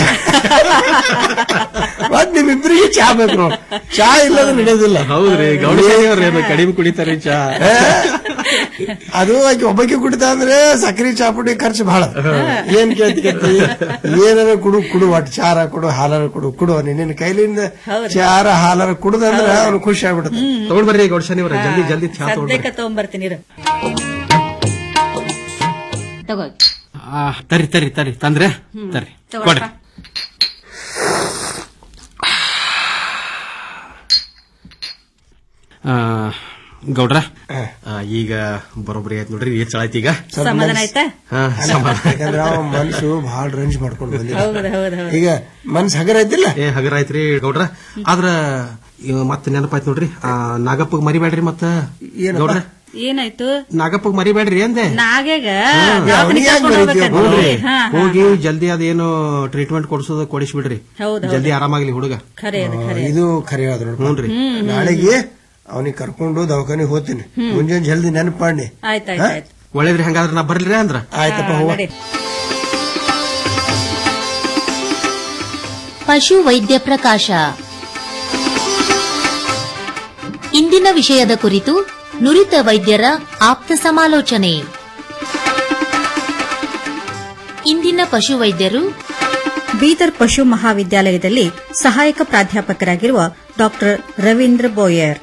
ಮತ್ ನಿಮ್ಮಿಬ್ರಿಗೆ ಚಾ ಬೇಕು ನೋಡ್ ಚಾ ಇಲ್ಲದ್ರೆ ನಡೆಯೋದಿಲ್ಲ ಹೌದ್ರಿ ಗೌಡಿಶಾನಿ ಅವ್ರ ಏನು ಕಡಿಮೆ ಕುಡಿತಾರೆ ಚಾ ಏ, ಅದು ಆಕೆ ಒಬ್ಬಕ್ಕೆ ಕುಡಿತ ಅಂದ್ರೆ ಸಕ್ರಿ ಚಾಪುಡಿ ಖರ್ಚು ಬಹಳ ಏನ್ ಕೇಳ್ತಿ ಏನಾರ ಕುಡು ಕುಡು ಒಟ್ಟು ಚಾರ ಕೊಡು ಹಾಲಾರ ಕೊಡು ಕುಡು ನಿನ್ನ ಕೈಲಿಂದ ಚಾರ ಹಾಲಾರ ಕುಡುದಂದ್ರ ಅವ್ನು ಖುಷಿ ಆಗ್ಬಿಡುತ್ತೆ ತಗೊಂಡ್ ಬರ್ರಿ ಗೌಡಿಶಾನಿ ಅವ್ರ ಜಲ್ದಿ ಜಲ್ದಿ ಚಾ ತಗೊಂಡ್ ಬರ್ರಿ. ಸದ್ಯಕ್ಕೆ ತಗೊಂಬರ್ತೀನಿ ಇರು. ತಗೋ ಆ, ತರಿ ತರಿ ತರಿ ತಂದ್ರೆ ತರಿ ಕೊಡ್ರಿ ಆ, ಗೌಡ್ರ ಆ, ಈಗ ಬರೋಬ್ಬರಿ ಆಯ್ತು ನೋಡ್ರಿ ಏನ್ ಚಳ ಆಯ್ತು ಈಗ ಸಮಾಧಾನ ಆಯ್ತಾ ಹಾ, ಸಮಾಧಾನ. ಯಾಕಂದ್ರೆ ಅವ ಮನ್ಸು ಬಹಳ ರೇಂಜ್ ಮಾಡ್ಕೊಂಡು ಬಂದಿದ್ದ ಹೌದು ಹೌದು ಹೌದು ಈಗ ಮನ್ಸ್ ಹಗರ ಐತಿಲ್ಲ ಏ ಹಗರ ಆಯ್ತ್ರಿ ಗೌಡ್ರ ಆದ್ರ ಇವ್ ಮತ್ತ ನೆನಪಾಯ್ತು ನೋಡ್ರಿ ಆ, ನಾಗಪ್ಪಗ್ ಮರಿಬೇಡ್ರಿ ಮತ್ತ ಗೌಡ್ರ ಏನಾಯ್ತು ನಾಗಪ್ಪಗ್ ಮರಿಬೇಡ್ರಿ ಅಂದೆ ನಾಗೇಗ ಅವ್ನಿಗೆ ಯಾಕ್ ಬರೀತೀಯ? ನೋಡ್ರಿ ಹಾ ಹೋಗಿ ಜಲ್ದಿ ಅದೇನು ಟ್ರೀಟ್ಮೆಂಟ್ ಕೊಡ್ಸೋದು ಕೊಡಿಸ್ಬಿಡ್ರಿ ಹೌದು ಜಲ್ದಿ ಆರಾಮಾಗ್ಲಿ ಹುಡುಗ ಖರೆ ಅದು ಖರೆ ಇದು ಖರೆ ಆದ್ರು ನೋಡ್ಪ. ಹ್ಞೂನ್ರಿ ನಾಳೆಗೆ ಅವನಿಗೆ ಕರ್ಕೊಂಡು ದವಾಖಾನಿಗೆ ಹೋಗ್ತೀನಿ ಮುಂಜಾನೆ ಜಲ್ದಿ ನೆನಪು ಮಾಡಿ ಆಯ್ತಾಯ್ತು ಆಯ್ತು ಒಳ್ಳೇದ್ರಿ ಹಂಗಾದ್ರೆ ನಾ ಬರ್ಲಿ ಅಂದ್ರ ಆಯ್ತಪ್ಪ ಹಾ, ಹೋಗ ನಡಿ. ಪಶು ವೈದ್ಯ ಪ್ರಕಾಶ ಇಂದಿನ ವಿಷಯದ ಕುರಿತು ನುರಿತ ವೈದ್ಯರ ಆಪ್ತ ಸಮಾಲೋಚನೆ ಇಂದಿನ ಪಶುವೈದ್ಯರು ಬೀದರ್ ಪಶು ಮಹಾವಿದ್ಯಾಲಯದಲ್ಲಿ ಸಹಾಯಕ ಪ್ರಾಧ್ಯಾಪಕರಾಗಿರುವ ಡಾಕ್ಟರ್ ರವೀಂದ್ರ ಬೋಯರ್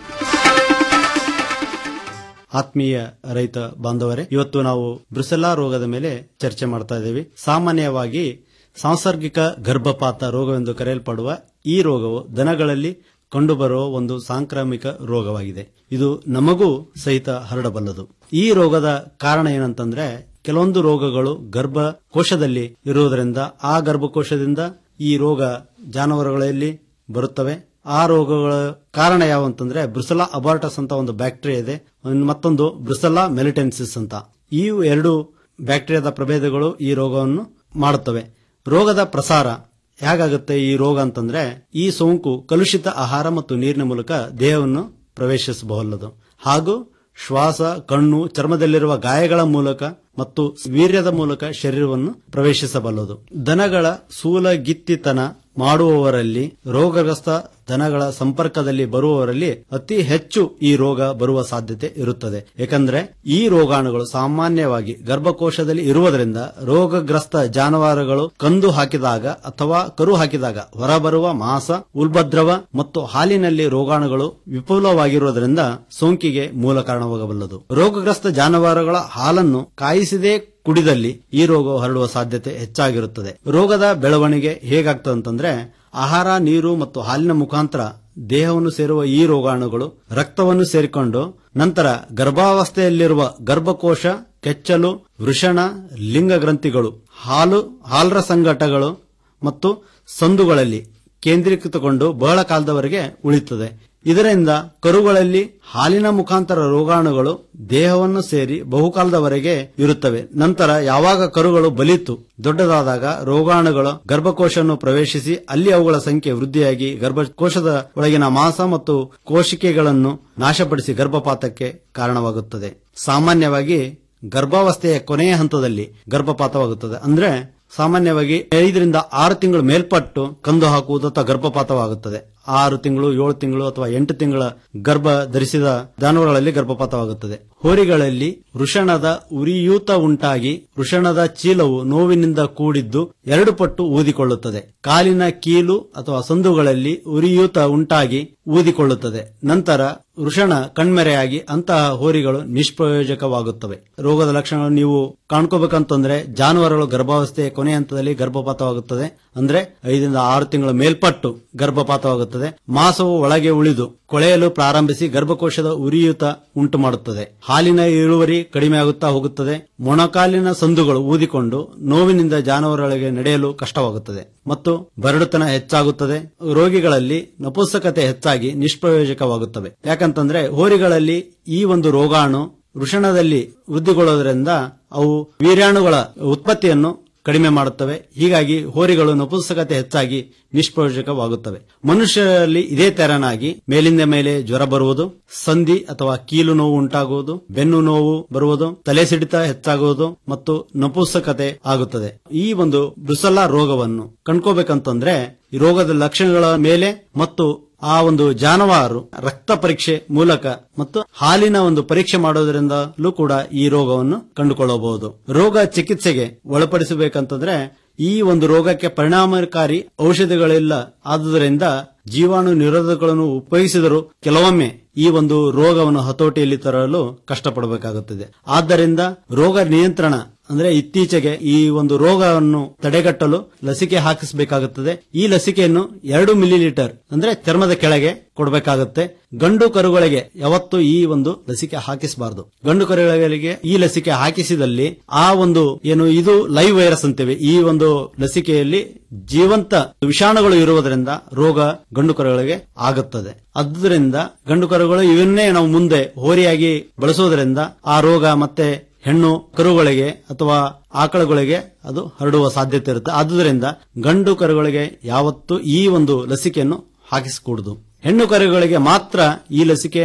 ಆತ್ಮೀಯ ರೈತ ಬಾಂಧವರೇ ಇವತ್ತು ನಾವು ಬ್ರುಸೆಲ್ಲಾ ರೋಗದ ಮೇಲೆ ಚರ್ಚೆ ಮಾಡ್ತಾ ಇದ್ದೀವಿ ಸಾಮಾನ್ಯವಾಗಿ ಸಾಂಸರ್ಗಿಕ ಗರ್ಭಪಾತ ರೋಗವೆಂದು ಕರೆಯಲ್ಪಡುವ ಈ ರೋಗವು ದನಗಳಲ್ಲಿ ಕಂಡುಬರುವ ಒಂದು ಸಾಂಕ್ರಾಮಿಕ ರೋಗವಾಗಿದೆ ಇದು ನಮಗೂ ಸಹಿತ ಹರಡಬಲ್ಲದು ಈ ರೋಗದ ಕಾರಣ ಏನಂತಂದ್ರೆ ಕೆಲವೊಂದು ರೋಗಗಳು ಗರ್ಭಕೋಶದಲ್ಲಿ ಇರುವುದರಿಂದ ಆ ಗರ್ಭಕೋಶದಿಂದ ಈ ರೋಗ ಜಾನುವಾರುಗಳಲ್ಲಿ ಬರುತ್ತವೆ ಆ ರೋಗಗಳ ಕಾರಣ ಯಾವ ಅಂತಂದ್ರೆ ಬ್ರುಸಲಾ ಅಬಾರ್ಟಸ್ ಅಂತ ಒಂದು ಬ್ಯಾಕ್ಟೀರಿಯಾ ಇದೆ ಇನ್ನು ಮತ್ತೊಂದು ಬ್ರುಸಲಾ ಮೆಲಿಟೆನ್ಸಿಸ್ ಅಂತ ಈ ಎರಡು ಬ್ಯಾಕ್ಟೀರಿಯಾದ ಪ್ರಭೇದಗಳು ಈ ರೋಗವನ್ನು ಮಾಡುತ್ತವೆ ರೋಗದ ಪ್ರಸಾರ ಹೇಗಾಗುತ್ತೆ ಈ ರೋಗ ಅಂತಂದ್ರೆ ಈ ಸೋಂಕು ಕಲುಷಿತ ಆಹಾರ ಮತ್ತು ನೀರಿನ ಮೂಲಕ ದೇಹವನ್ನು ಪ್ರವೇಶಿಸಬಲ್ಲದು ಹಾಗೂ ಶ್ವಾಸ ಕಣ್ಣು ಚರ್ಮದಲ್ಲಿರುವ ಗಾಯಗಳ ಮೂಲಕ ಮತ್ತು ವೀರ್ಯದ ಮೂಲಕ ಶರೀರವನ್ನು ಪ್ರವೇಶಿಸಬಲ್ಲದು ದನಗಳ ಸೂಲಗಿತ್ತಿತನ ಮಾಡುವವರಲ್ಲಿ ರೋಗಗ್ರಸ್ತ ದನಗಳ ಸಂಪರ್ಕದಲ್ಲಿ ಬರುವವರಲ್ಲಿ ಅತಿ ಹೆಚ್ಚು ಈ ರೋಗ ಬರುವ ಸಾಧ್ಯತೆ ಇರುತ್ತದೆ ಏಕೆಂದರೆ ಈ ರೋಗಾಣುಗಳು ಸಾಮಾನ್ಯವಾಗಿ ಗರ್ಭಕೋಶದಲ್ಲಿ ಇರುವುದರಿಂದ ರೋಗಗ್ರಸ್ತ ಜಾನುವಾರುಗಳು ಕಂದು ಹಾಕಿದಾಗ ಅಥವಾ ಕರು ಹಾಕಿದಾಗ ಹೊರಬರುವ ಮಾಸ ಉಲ್ಬದ್ರವ ಮತ್ತು ಹಾಲಿನಲ್ಲಿ ರೋಗಾಣುಗಳು ವಿಪುಲವಾಗಿರುವುದರಿಂದ ಸೋಂಕಿಗೆ ಮೂಲ ಕಾರಣವಾಗಬಲ್ಲದು ರೋಗಗ್ರಸ್ತ ಜಾನುವಾರುಗಳ ಹಾಲನ್ನು ಕಾಯಿಸದೇ ಕುಡಿದಲ್ಲಿ ಈ ರೋಗ ಹರಡುವ ಸಾಧ್ಯತೆ ಹೆಚ್ಚಾಗಿರುತ್ತದೆ ರೋಗದ ಬೆಳವಣಿಗೆ ಹೇಗಾಗ್ತದೆ ಅಂತಂದ್ರೆ ಆಹಾರ ನೀರು ಮತ್ತು ಹಾಲಿನ ಮುಖಾಂತರ ದೇಹವನ್ನು ಸೇರುವ ಈ ರೋಗಾಣುಗಳು ರಕ್ತವನ್ನು ಸೇರಿಕೊಂಡು ನಂತರ ಗರ್ಭಾವಸ್ಥೆಯಲ್ಲಿರುವ ಗರ್ಭಕೋಶ ಕೆಚ್ಚಲು ವೃಷಣ ಲಿಂಗ ಗ್ರಂಥಿಗಳು ಹಾಲು ಹಾಲ್ರ ಸಂಘಟಗಳು ಮತ್ತು ಸಂದುಗಳಲ್ಲಿ ಕೇಂದ್ರೀಕೃತಗೊಂಡು ಬಹಳ ಕಾಲದವರೆಗೆ ಉಳಿಯುತ್ತದೆ ಇದರಿಂದ ಕರುಗಳಲ್ಲಿ ಹಾಲಿನ ಮುಖಾಂತರ ರೋಗಾಣುಗಳು ದೇಹವನ್ನು ಸೇರಿ ಬಹುಕಾಲದವರೆಗೆ ಇರುತ್ತವೆ ನಂತರ ಯಾವಾಗ ಕರುಗಳು ಬಲಿತು ದೊಡ್ಡದಾದಾಗ ರೋಗಾಣುಗಳು ಗರ್ಭಕೋಶವನ್ನು ಪ್ರವೇಶಿಸಿ ಅಲ್ಲಿ ಅವುಗಳ ಸಂಖ್ಯೆ ವೃದ್ಧಿಯಾಗಿ ಗರ್ಭಕೋಶದ ಒಳಗಿನ ಮಾಂಸ ಮತ್ತು ಕೋಶಿಕೆಗಳನ್ನು ನಾಶಪಡಿಸಿ ಗರ್ಭಪಾತಕ್ಕೆ ಕಾರಣವಾಗುತ್ತದೆ ಸಾಮಾನ್ಯವಾಗಿ ಗರ್ಭಾವಸ್ಥೆಯ ಕೊನೆಯ ಹಂತದಲ್ಲಿ ಗರ್ಭಪಾತವಾಗುತ್ತದೆ ಅಂದ್ರೆ ಸಾಮಾನ್ಯವಾಗಿ ಐದರಿಂದ ಆರು ತಿಂಗಳು ಮೇಲ್ಪಟ್ಟು ಕಂದು ಹಾಕುವುದು ಅಥವಾ ಗರ್ಭಪಾತವಾಗುತ್ತದೆ ಆರು ತಿಂಗಳು ಏಳು ತಿಂಗಳು ಅಥವಾ ಎಂಟು ತಿಂಗಳ ಗರ್ಭ ಧರಿಸಿದ ಜಾನುವಾರುಗಳಲ್ಲಿ ಗರ್ಭಪಾತವಾಗುತ್ತದೆ ಹೋರಿಗಳಲ್ಲಿ ವೃಷಣದ ಉರಿಯೂತ ಉಂಟಾಗಿ ವೃಷಣದ ಚೀಲವು ನೋವಿನಿಂದ ಕೂಡಿದ್ದು ಎರಡು ಪಟ್ಟು ಊದಿಕೊಳ್ಳುತ್ತದೆ ಕಾಲಿನ ಕೀಲು ಅಥವಾ ಸಂದುಗಳಲ್ಲಿ ಉರಿಯೂತ ಉಂಟಾಗಿ ಊದಿಕೊಳ್ಳುತ್ತದೆ ನಂತರ ವೃಷಣ ಕಣ್ಮೆರೆಯಾಗಿ ಅಂತಹ ಹೋರಿಗಳು ನಿಷ್ಪ್ರಯೋಜಕವಾಗುತ್ತವೆ ರೋಗದ ಲಕ್ಷಣಗಳು ನೀವು ಕಾಣ್ಕೋಬೇಕಂತಂದ್ರೆ ಜಾನುವಾರುಗಳು ಗರ್ಭಾವಸ್ಥೆಯ ಕೊನೆಯ ಹಂತದಲ್ಲಿ ಗರ್ಭಪಾತವಾಗುತ್ತದೆ ಅಂದ್ರೆ ಐದರಿಂದ ಆರು ತಿಂಗಳ ಮೇಲ್ಪಟ್ಟು ಗರ್ಭಪಾತವಾಗುತ್ತದೆ ಮಾಸವು ಒಳಗೆ ಉಳಿದು ಕೊಳೆಯಲು ಪ್ರಾರಂಭಿಸಿ ಗರ್ಭಕೋಶದ ಉರಿಯೂತ ಉಂಟು ಮಾಡುತ್ತದೆ ಹಾಲಿನ ಇಳುವರಿ ಕಡಿಮೆಯಾಗುತ್ತಾ ಹೋಗುತ್ತದೆ ಮೊಣಕಾಲಿನ ಸಂದುಗಳು ಊದಿಕೊಂಡು ನೋವಿನಿಂದ ಜಾನುವಾರುಗಳಿಗೆ ನಡೆಯಲು ಕಷ್ಟವಾಗುತ್ತದೆ ಮತ್ತು ಬರಡುತನ ಹೆಚ್ಚಾಗುತ್ತದೆ ರೋಗಿಗಳಲ್ಲಿ ನಪುಂಸಕತೆ ಹೆಚ್ಚಾಗಿ ನಿಷ್ಪ್ರಯೋಜಕವಾಗುತ್ತವೆ ಯಾಕಂತಂದ್ರೆ ಹೋರಿಗಳಲ್ಲಿ ಈ ಒಂದು ರೋಗಾಣು ವೃಷಣದಲ್ಲಿ ವೃದ್ಧಿಗೊಳ್ಳೋದ್ರಿಂದ ಅವು ವೀರ್ಯಾಣುಗಳ ಉತ್ಪತ್ತಿಯನ್ನು ಕಡಿಮೆ ಮಾಡುತ್ತವೆ ಹೀಗಾಗಿ ಹೋರಿಗಳು ನಪುಂಸಕತೆ ಹೆಚ್ಚಾಗಿ ನಿಷ್ಪ್ರಯೋಜಕವಾಗುತ್ತವೆ ಮನುಷ್ಯರಲ್ಲಿ ಇದೇ ತೆರನಾಗಿ ಮೇಲಿಂದ ಮೇಲೆ ಜ್ವರ ಬರುವುದು ಸಂಧಿ ಅಥವಾ ಕೀಲು ನೋವು ಉಂಟಾಗುವುದು ಬೆನ್ನು ನೋವು ಬರುವುದು ತಲೆ ಸಿಡಿತ ಹೆಚ್ಚಾಗುವುದು ಮತ್ತು ನಪುಂಸಕತೆ ಆಗುತ್ತದೆ ಈ ಒಂದು ಬ್ರುಸಲ್ಲಾ ರೋಗವನ್ನು ಕಂಡ್ಕೋಬೇಕಂತಂದ್ರೆ ಈ ರೋಗದ ಲಕ್ಷಣಗಳ ಮೇಲೆ ಮತ್ತು ಆ ಒಂದು ಜಾನುವಾರು ರಕ್ತ ಪರೀಕ್ಷೆ ಮೂಲಕ ಮತ್ತು ಹಾಲಿನ ಒಂದು ಪರೀಕ್ಷೆ ಮಾಡೋದ್ರಿಂದಲೂ ಕೂಡ ಈ ರೋಗವನ್ನು ಕಂಡುಕೊಳ್ಳಬಹುದು ರೋಗ ಚಿಕಿತ್ಸೆಗೆ ಒಳಪಡಿಸಬೇಕಂತಂದ್ರೆ ಈ ಒಂದು ರೋಗಕ್ಕೆ ಪರಿಣಾಮಕಾರಿ ಔಷಧಿಗಳಿಲ್ಲ ಆದುದರಿಂದ ಜೀವಾಣು ನಿರೋಧಕಗಳನ್ನು ಉಪಯೋಗಿಸಿದರೂ ಕೆಲವೊಮ್ಮೆ ಈ ಒಂದು ರೋಗವನ್ನು ಹತೋಟಿಯಲ್ಲಿ ತರಲು ಕಷ್ಟಪಡಬೇಕಾಗುತ್ತದೆ ಆದ್ದರಿಂದ ರೋಗ ನಿಯಂತ್ರಣ ಅಂದ್ರೆ ಇತ್ತೀಚೆಗೆ ಈ ಒಂದು ರೋಗವನ್ನು ತಡೆಗಟ್ಟಲು ಲಸಿಕೆ ಹಾಕಿಸಬೇಕಾಗುತ್ತದೆ ಈ ಲಸಿಕೆಯನ್ನು ಎರಡು ಮಿಲಿ ಲೀಟರ್ ಅಂದ್ರೆ ಚರ್ಮದ ಕೆಳಗೆ ಕೊಡಬೇಕಾಗುತ್ತೆ ಗಂಡು ಕರುಗಳಿಗೆ ಯಾವತ್ತು ಈ ಒಂದು ಲಸಿಕೆ ಹಾಕಿಸಬಾರದು ಗಂಡು ಕರುಗಳಿಗೆ ಈ ಲಸಿಕೆ ಹಾಕಿಸಿದಲ್ಲಿ ಆ ಒಂದು ಏನು ಇದು ಲೈವ್ ವೈರಸ್ ಅಂತೇವೆ ಈ ಒಂದು ಲಸಿಕೆಯಲ್ಲಿ ಜೀವಂತ ವಿಷಾಣುಗಳು ಇರುವುದರಿಂದ ರೋಗ ಗಂಡು ಕರುಗಳಿಗೆ ಆಗುತ್ತದೆ ಆದ್ದರಿಂದ ಗಂಡು ಕರುಗಳು ಇವನ್ನೇ ನಾವು ಮುಂದೆ ಹೋರಿಯಾಗಿ ಬಳಸುವುದರಿಂದ ಆ ರೋಗ ಮತ್ತೆ ಹೆಣ್ಣು ಕರುಗಳಿಗೆ ಅಥವಾ ಆಕಳುಗಳಿಗೆ ಅದು ಹರಡುವ ಸಾಧ್ಯತೆ ಇರುತ್ತೆ ಆದುದರಿಂದ ಗಂಡು ಕರುಗಳಿಗೆ ಯಾವತ್ತೂ ಈ ಒಂದು ಲಸಿಕೆಯನ್ನು ಹಾಕಿಸಿಕೂಡುದು ಹೆಣ್ಣು ಕರುಗಳಿಗೆ ಮಾತ್ರ ಈ ಲಸಿಕೆಯನ್ನು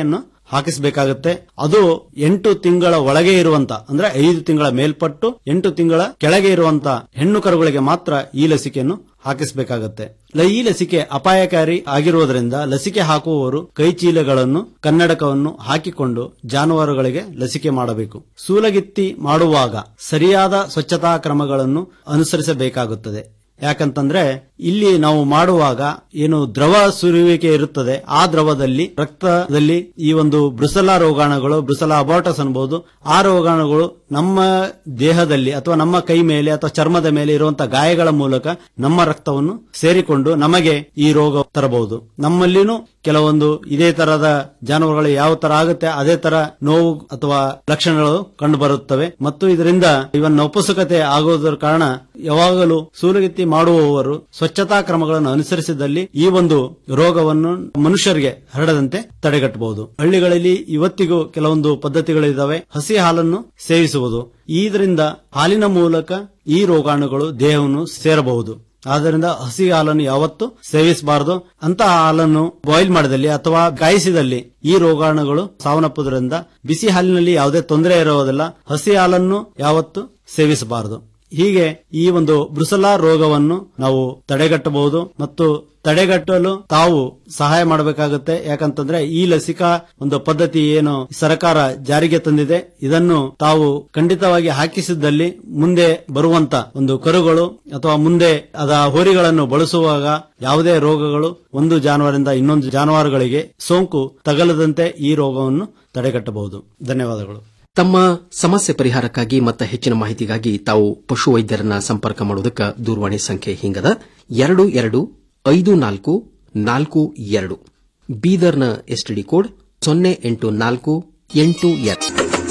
ಹಾಕಿಸಬೇಕಾಗುತ್ತೆ ಅದು ಎಂಟು ತಿಂಗಳ ಒಳಗೆ ಇರುವಂತ ಅಂದ್ರೆ ಐದು ತಿಂಗಳ ಮೇಲ್ಪಟ್ಟು ಎಂಟು ತಿಂಗಳ ಕೆಳಗೆ ಇರುವಂತ ಹೆಣ್ಣು ಕರುಗಳಿಗೆ ಮಾತ್ರ ಈ ಲಸಿಕೆಯನ್ನು ಹಾಕಿಸಬೇಕಾಗುತ್ತೆ ಲ- ಈ ಲಸಿಕೆ ಅಪಾಯಕಾರಿ ಆಗಿರುವುದರಿಂದ ಲಸಿಕೆ ಹಾಕುವವರು ಕೈಚೀಲಗಳನ್ನು ಕನ್ನಡಕವನ್ನು ಹಾಕಿಕೊಂಡು ಜಾನುವಾರುಗಳಿಗೆ ಲಸಿಕೆ ಮಾಡಬೇಕು ಸೂಲಗಿತ್ತಿ ಮಾಡುವಾಗ ಸರಿಯಾದ ಸ್ವಚ್ಛತಾ ಕ್ರಮಗಳನ್ನು ಅನುಸರಿಸಬೇಕಾಗುತ್ತದೆ ಯಾಕಂತಂದ್ರೆ ಇಲ್ಲಿ ನಾವು ಮಾಡುವಾಗ ಏನು ದ್ರವ ಸುರುವಿಕೆ ಇರುತ್ತದೆ ಆ ದ್ರವದಲ್ಲಿ ರಕ್ತದಲ್ಲಿ ಈ ಒಂದು ಬ್ರುಸಲಾ ರೋಗಾಣುಗಳು ಬ್ರುಸಲಾ ಅಬಾಟಸ್ ಅನ್ಬಹುದು ಆ ರೋಗಾಣುಗಳು ನಮ್ಮ ದೇಹದಲ್ಲಿ ಅಥವಾ ನಮ್ಮ ಕೈ ಮೇಲೆ ಅಥವಾ ಚರ್ಮದ ಮೇಲೆ ಇರುವಂತಹ ಗಾಯಗಳ ಮೂಲಕ ನಮ್ಮ ರಕ್ತವನ್ನು ಸೇರಿಕೊಂಡು ನಮಗೆ ಈ ರೋಗ ತರಬಹುದು ನಮ್ಮಲ್ಲಿನೂ ಕೆಲವೊಂದು ಇದೇ ತರಹದ ಜಾನುವಾರುಗಳು ಯಾವ ತರ ಆಗುತ್ತೆ ಅದೇ ತರ ನೋವು ಅಥವಾ ಲಕ್ಷಣಗಳು ಕಂಡು ಬರುತ್ತವೆ ಮತ್ತು ಇದರಿಂದ ಇವನ್ ನೌಪುಸಕತೆ ಆಗುವುದರ ಕಾರಣ ಯಾವಾಗಲೂ ಸೂಲಗಿತ್ತಿ ಮಾಡುವವರು ಸ್ವಚ್ಛತಾ ಕ್ರಮಗಳನ್ನು ಅನುಸರಿಸಿದಲ್ಲಿ ಈ ಒಂದು ರೋಗವನ್ನು ಮನುಷ್ಯರಿಗೆ ಹರಡದಂತೆ ತಡೆಗಟ್ಟಬಹುದು ಹಳ್ಳಿಗಳಲ್ಲಿ ಇವತ್ತಿಗೂ ಕೆಲವೊಂದು ಪದ್ಧತಿಗಳಿದ್ದಾವೆ ಹಸಿ ಹಾಲನ್ನು ಸೇವಿಸುವುದು ಇದರಿಂದ ಹಾಲಿನ ಮೂಲಕ ಈ ರೋಗಾಣುಗಳು ದೇಹವನ್ನು ಸೇರಬಹುದು ಆದ್ದರಿಂದ ಹಸಿ ಹಾಲನ್ನು ಯಾವತ್ತೂ ಸೇವಿಸಬಾರದು ಅಂತಹ ಹಾಲನ್ನು ಬಾಯ್ಲ್ ಮಾಡಿದಲ್ಲಿ ಅಥವಾ ಕಾಯಿಸಿದಲ್ಲಿ ಈ ರೋಗಾಣುಗಳು ಸಾವನ್ನಪ್ಪುವುದರಿಂದ ಬಿಸಿ ಹಾಲಿನಲ್ಲಿ ಯಾವುದೇ ತೊಂದರೆ ಇರುವುದಿಲ್ಲ ಹಸಿ ಹಾಲನ್ನು ಯಾವತ್ತೂ ಸೇವಿಸಬಾರದು ಹೀಗೆ ಈ ಒಂದು ಬ್ರುಸಲಾ ರೋಗವನ್ನು ನಾವು ತಡೆಗಟ್ಟಬಹುದು ಮತ್ತು ತಡೆಗಟ್ಟಲು ತಾವು ಸಹಾಯ ಮಾಡಬೇಕಾಗುತ್ತೆ ಯಾಕಂತಂದ್ರೆ ಈ ಲಸಿಕಾ ಒಂದು ಪದ್ಧತಿ ಏನು ಸರ್ಕಾರ ಜಾರಿಗೆ ತಂದಿದೆ ಇದನ್ನು ತಾವು ಖಂಡಿತವಾಗಿ ಹಾಕಿಸಿದ್ದಲ್ಲಿ ಮುಂದೆ ಬರುವಂತ ಒಂದು ಕರುಗಳು ಅಥವಾ ಮುಂದೆ ಅದ ಹೋರಿಗಳನ್ನು ಬಳಸುವಾಗ ಯಾವುದೇ ರೋಗಗಳು ಒಂದು ಜಾನುವಾರಿಂದ ಇನ್ನೊಂದು ಜಾನುವಾರುಗಳಿಗೆ ಸೋಂಕು ತಗಲದಂತೆ ಈ ರೋಗವನ್ನು ತಡೆಗಟ್ಟಬಹುದು ಧನ್ಯವಾದಗಳು ತಮ್ಮ ಸಮಸ್ಯೆ ಪರಿಹಾರಕ್ಕಾಗಿ ಮತ್ತು ಹೆಚ್ಚಿನ ಮಾಹಿತಿಗಾಗಿ ತಾವು ಪಶು ವೈದ್ಯರನ್ನ ಸಂಪರ್ಕ ಮಾಡುವುದಕ್ಕೆ ದೂರವಾಣಿ ಸಂಖ್ಯೆ ಹಿಂಗದ ಎರಡು ಎರಡು ಐದು ನಾಲ್ಕು ನಾಲ್ಕು ಎರಡು ಬೀದರ್ನ ಎಸ್ಟಿಡಿ ಕೋಡ್ ಸೊನ್ನೆ ಎಂಟು ನಾಲ್ಕು ಎಂಟು ಎರಡು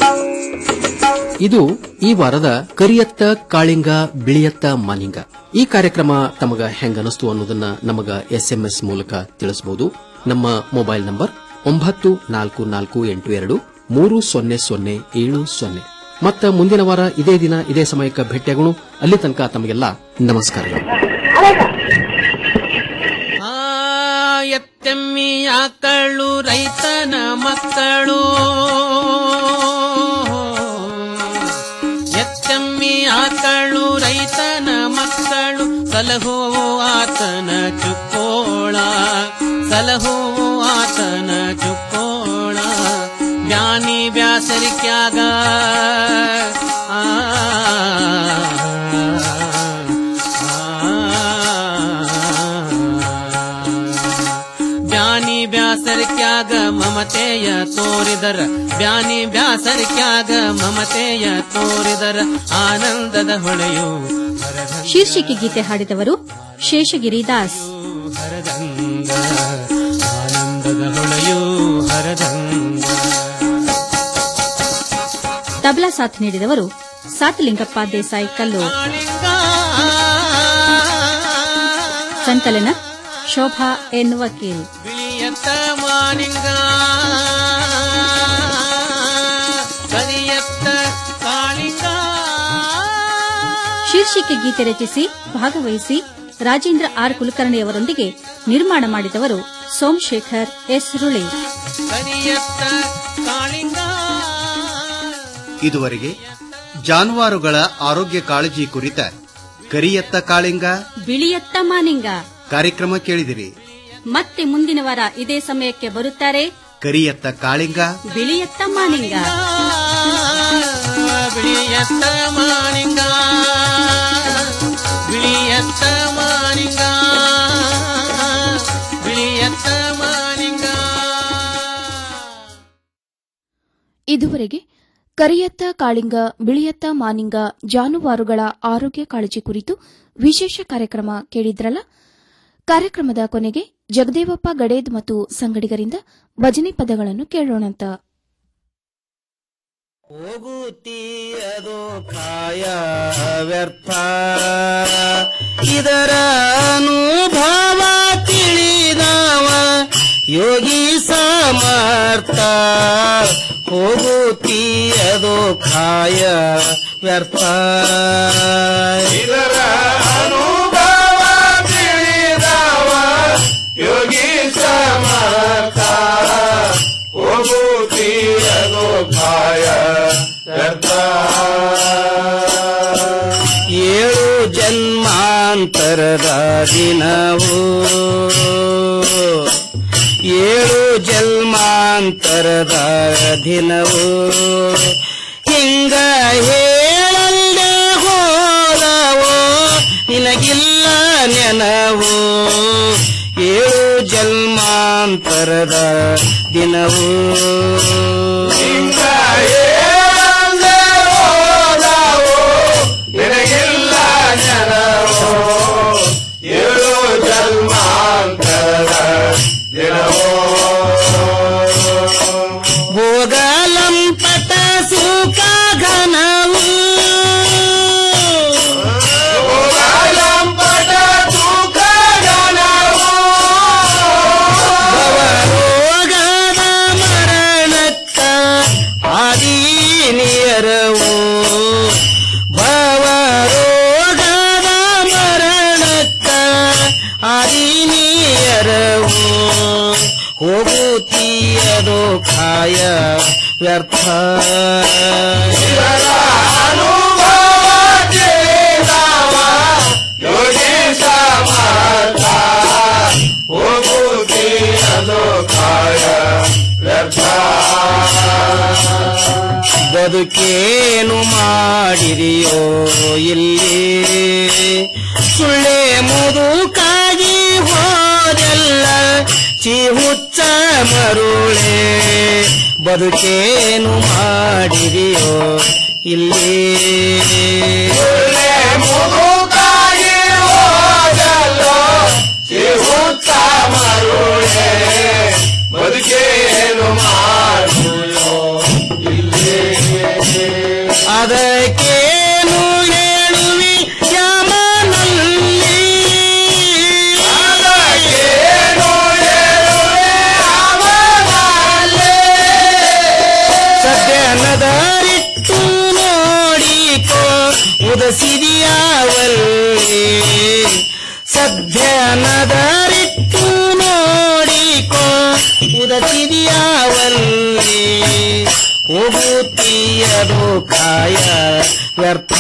ಇದು ಈ ವಾರದ ಕರಿಯತ್ತ ಕಾಳಿಂಗ ಬಿಳಿಯತ್ತ ಮಾನಿಂಗ ಈ ಕಾರ್ಯಕ್ರಮ ತಮಗ ಹೆಂಗ ಅನಿಸ್ತು ಅನ್ನೋದನ್ನ ನಮಗ ಎಸ್ಎಂಎಸ್ ಮೂಲಕ ತಿಳಿಸಬಹುದು ನಮ್ಮ ಮೊಬೈಲ್ ನಂಬರ್ ಒಂಬತ್ತು ನಾಲ್ಕು ನಾಲ್ಕು ಎಂಟು ಎರಡು ಮೂರು ಸೊನ್ನೆ ಸೊನ್ನೆ ಏಳು ಸೊನ್ನೆ ಮತ್ತ ಮುಂದಿನ ವಾರ ಇದೇ ದಿನ ಇದೇ ಸಮಯಕ್ಕೆ ಭೇಟಿಯಾಗೋಣ ಅಲ್ಲಿ ತನಕ ತಮಗೆಲ್ಲ ನಮಸ್ಕಾರಗಳು ಆ ಎತ್ತೆಮ್ಮಿ ಆಕಳು ರೈತನ ಮಕ್ಕಳು ಎತ್ತೆಮ್ಮಿ ಆಕಳು ರೈತನ ಮಕ್ಕಳು ಸಲಹೋ ಆತನ ಚುಕ್ಕೋಳ ಸಲಹೋ ಆತನ ಚುಕ್ಕೋಳ ಜ್ಞಾನಿ ಬ್ಯಾಸರಿಕ್ಯಾಗ ಆ ಬ್ಯಾನಿ ಬ್ಯಾಸರಿಕ್ಯಾಗ ಮಮತೆಯ ತೋರಿದರ ಬ್ಯಾನಿ ಬ್ಯಾಸರಿಕ್ಯಾಗ ಮಮತೆಯ ತೋರಿದರ ಆನಂದದ ಹೊಳೆಯು ಶೀರ್ಷಿಕೆ ಗೀತೆ ಹಾಡಿದವರು ಶೇಷಗಿರಿ ದಾಸ್ ಹರದಂಗ ಆನಂದದ ಹೊಳೆಯು ಹರದಂಗ ತಬಲಾ ಸಾಥ್ ನೀಡಿದವರು ಸಾತಲಿಂಗಪ್ಪ ದೇಸಾಯಿ ಕಲ್ಲು ಸಂಕಲನ ಶೋಭಾ ಎನ್ ವಕೀಲ್ ಬಿಳಿಯತ್ತ ಮಾನಿಂಗ ಕರಿಯತ್ತ ಕಾಳಿಂಗ ಶೀರ್ಷಿಕೆ ಗೀತೆ ರಚಿಸಿ ಭಾಗವಹಿಸಿ ರಾಜೇಂದ್ರ ಆರ್ ಕುಲಕರ್ಣಿಯವರೊಂದಿಗೆ ನಿರ್ಮಾಣ ಮಾಡಿದವರು ಸೋಮಶೇಖರ್ ಎಸ್ ರುಳಿ ಕರಿಯತ್ತ ಕಾಳಿಂಗ ಇದುವರೆಗೆ ಜಾನುವಾರುಗಳ ಆರೋಗ್ಯ ಕಾಳಜಿ ಕುರಿತ ಕರಿಯತ್ತ ಕಾಳಿಂಗ ಬಿಳಿಯತ್ತ ಮಾನಿಂಗ ಕಾರ್ಯಕ್ರಮ ಕೇಳಿದಿರಿ ಮತ್ತೆ ಮುಂದಿನ ವಾರ ಇದೇ ಸಮಯಕ್ಕೆ ಬರುತ್ತಾರೆ ಕರಿಯತ್ತ ಕಾಳಿಂಗ ಬಿಳಿಯತ್ತ ಮಾನಿಂಗ ಬಿಳಿಯತ್ತ ಮಾನಿಂಗ ಬಿಳಿಯತ್ತ ಮಾನಿಂಗ ಬಿಳಿಯತ್ತ ಮಾನಿಂಗ ಇದುವರೆಗೆ ಕರಿಯತ್ತ ಕಾಳಿಂಗ ಬಿಳಿಯತ್ತ ಮಾನಿಂಗ ಜಾನುವಾರುಗಳ ಆರೋಗ್ಯ ಕಾಳಜಿ ಕುರಿತು ವಿಶೇಷ ಕಾರ್ಯಕ್ರಮ ಕೇಳಿದ್ರಲ್ಲ ಕಾರ್ಯಕ್ರಮದ ಕೊನೆಗೆ ಜಗದೇವಪ್ಪ ಗಡೇದ್ ಮತ್ತು ಸಂಗಡಿಗರಿಂದ ಭಜನೆ ಪದಗಳನ್ನು ಕೇಳೋಣಂತ ಹೋಗುತ್ತೀಯದು ಕಾಯ ವ್ಯರ್ಥ ಇದರ ಅನುಭವ ತಿಳಿದವ ಯೋಗಿ ಸಮರ್ಥ ಹೋಗುತ್ತೀಯದು ಕಾಯ ವ್ಯರ್ಥ ಇದರ ಅನುಭವ ತಿಳಿದವ ಯೋಗಿ ಸಮರ್ಥ ಹೋಗುತ್ತೀಯದು ಜನ್ಮಾಂತರದ ದಿನವು ಏಳು ಜನ್ಮಾಂತರದ ದಿನವು ಹಿಂಗ ಹೇಳಲ್ದೆ ಹೋದವೋ ನಿನಗಿಲ್ಲ ನೆನವು ಏಳು ಜನ್ಮಾಂತರದ ದಿನವು ಹಿಂಗ ಹೇಳಲ್ದೆ ಹೋದವೋ ನಿನಗಿಲ್ಲ ನೆನವು ಏಳು ಜನ್ಮಾಂತರದ ದಿನವೋ ಭೋಗಲಂಪಟ ಸುಖ ಘನವು ಭೋಗಲಂಪಟ ಸುಖ ಘನವು ಭವರೋಗದ ಮರಣಕ್ಕ ಆದೀನಿಯರವು ಭವರೋಗದ ಮರಣಕ್ಕ ಆದೀನಿಯರವು ಹೋಗುತ್ತೀಯದು ಕಾಯ ವ್ಯರ್ಥ ಬದುಕೇನು ಮಾಡಿದೆಯೋ ಇಲ್ಲಿ ಸುಳ್ಳೆ ಮುದುಕಾಗಿ ಹೋದೆಲ್ಲ ಚಿಹುಚ್ಚ ಮರುಳೆ ಬದುಕೇನು ಮಾಡಿದೆಯೋ ಇಲ್ಲಿ ಮುದುಕಾಗಿ ಹೋದಲ್ಲೋ ಚಿಹುಚ್ಚ ಮರುಳೆ ಬದುಕೇನು ಮಾಡಿದೆಯೋ ಅದಕ್ಕೇನು ಹೇಳುವಿ ಯಮನಲ್ಲಿ ಅದಕ್ಕೇನು ಹೇಳುವೆ ಅವನಲ್ಲಿ ಸದ್ಯನದರಿಟ್ಟು ನೋಡಿಕೋ ಉದಸಿದಿಯಾವಲ್ಲಿ ಸದ್ಯನದರಿಟ್ಟು ನೋಡಿಕೋ ಉದಸಿದಿಯಾವಲ್ಲಿ ಹೋಗುತ್ತೀಯದು ಕಾಯ ವ್ಯರ್ಥ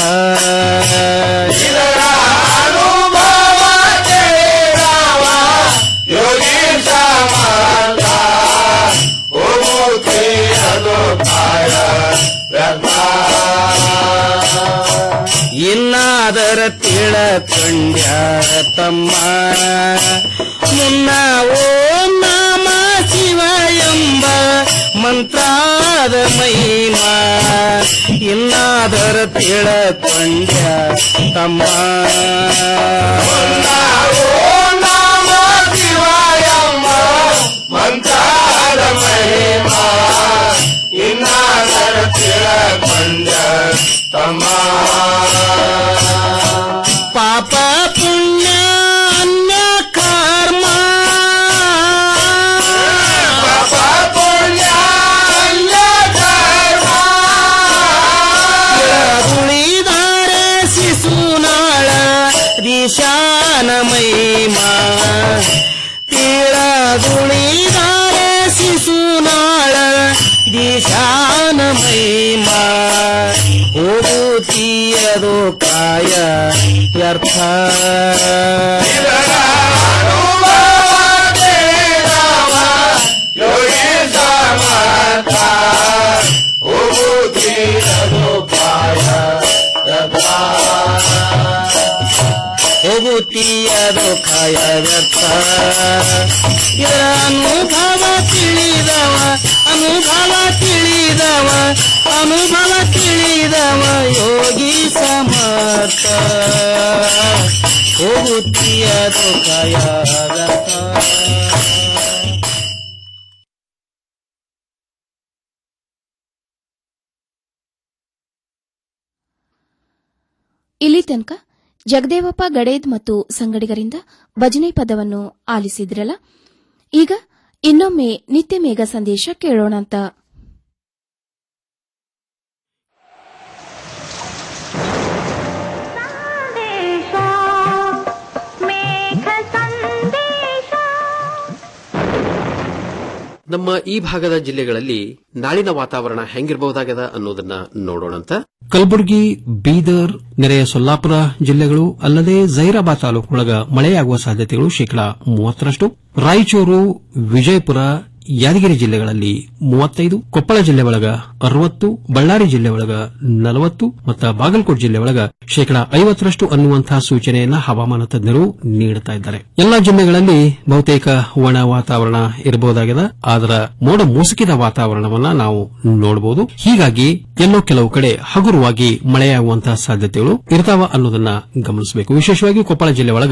ಇನ್ನಾದರ ತಿಳಕಂಡ್ಯ ತಮ್ಮ ಮುನ್ನ ಓಂ ನಾಮ ಶಿವ ಎಂಬ ಮಂತ್ರಾದ ಮಹಿಮಾ ಇನ್ನಾದರ ತಿಳಕೊಂಡ್ಯ ತಮ್ಮ ಮಂತ್ರಾದ ಮಹಿಮಾ ಇನ್ನಾದರ ತಿಳಕೊಂಡ್ಯ ತಮ್ಮ ಪಾಪ ಪುಣ್ಯ ಅನ್ಯ ಕರ್ಮ ಪಾಪ ಪುಣ್ಯ ಅನ್ಯ ಕರ್ಮ ಉಳಿದಾರೆ ಶಿಶುನಾಳ ದಿಶಾನ ಮಹಿಮಾ ತೀಳದುಳಿದಾರೆ ಶಿಶುನಾಳ ದಿಶಾನ ಮಹಿಮಾ ಹೋಗುತ್ತೀಯದು ಕಾಯ ವ್ಯರ್ಥ ಹೋಗುತ್ತೀಯದು ಕಾಯ ವ್ಯರ್ಥ ಇದರ ಅನುಭವ ತಿಳಿದವ ಅನುಭವ ತಿಳಿದವ ಅನುಭವ ತಿಳಿದವ ಯೋಗಿ ಸಮರ್ಥ ಹೋಗುತ್ತೀಯದು ಕಾಯ ವ್ಯರ್ಥ ಇಲ್ಲಿ ತನಕ ಜಗದೇವಪ್ಪ ಗಡೇದ್ ಮತ್ತು ಸಂಗಡಿಗರಿಂದ ಭಜನೆ ಪದವನ್ನು ಆಲಿಸಿದ್ರಲ್ಲ ಈಗ ಇನ್ನೊಮ್ಮೆ ನಿತ್ಯ ಮೇಘ ಸಂದೇಶ ಕೇಳೋಣಂತ ನಮ್ಮ ಈ ಭಾಗದ ಜಿಲ್ಲೆಗಳಲ್ಲಿ ನಾಳಿನ ವಾತಾವರಣ ಹೆಂಗಿರಬಹುದಾಗದ ಅನ್ನೋದನ್ನ ನೋಡೋಣಂತ ಕಲಬುರಗಿ ಬೀದರ್ ನೆರೆಯ ಸೊಲ್ಲಾಪುರ ಜಿಲ್ಲೆಗಳು ಅಲ್ಲದೆ ಜೈರಾಬಾದ್ ತಾಲೂಕಿನೊಳಗ ಮಳೆಯಾಗುವ ಸಾಧ್ಯತೆಗಳು ಶೇಕಡಾ ಮೂವತ್ತರಷ್ಟು ರಾಯಚೂರು ವಿಜಯಪುರ ಯಾದಗಿರಿ ಜಿಲ್ಲೆಗಳಲ್ಲಿ ಮೂವತ್ತೈದು ಕೊಪ್ಪಳ ಜಿಲ್ಲೆ ಒಳಗ ಅರವತ್ತು ಬಳ್ಳಾರಿ ಜಿಲ್ಲೆ ಒಳಗ ನಲವತ್ತು ಮತ್ತು ಬಾಗಲಕೋಟೆ ಜಿಲ್ಲೆ ಒಳಗ ಶೇಕಡಾ ಐವತ್ತರಷ್ಟು ಅನ್ನುವಂತಹ ಸೂಚನೆಯನ್ನ ಹವಾಮಾನ ತಜ್ಞರು ನೀಡುತ್ತಾ ಇದ್ದಾರೆ ಎಲ್ಲಾ ಜಿಲ್ಲೆಗಳಲ್ಲಿ ಬಹುತೇಕ ಒಣ ವಾತಾವರಣ ಇರಬಹುದಾಗಿದೆ ಆದ್ರ ಮೋಡ ಮುಸುಕಿದ ವಾತಾವರಣವನ್ನ ನಾವು ನೋಡಬಹುದು ಹೀಗಾಗಿ ಎಲ್ಲೋ ಕೆಲವು ಕಡೆ ಹಗುರವಾಗಿ ಮಳೆಯಾಗುವಂತಹ ಸಾಧ್ಯತೆಗಳು ಇರ್ತಾವ ಅನ್ನೋದನ್ನ ಗಮನಿಸಬೇಕು ವಿಶೇಷವಾಗಿ ಕೊಪ್ಪಳ ಜಿಲ್ಲೆ ಒಳಗ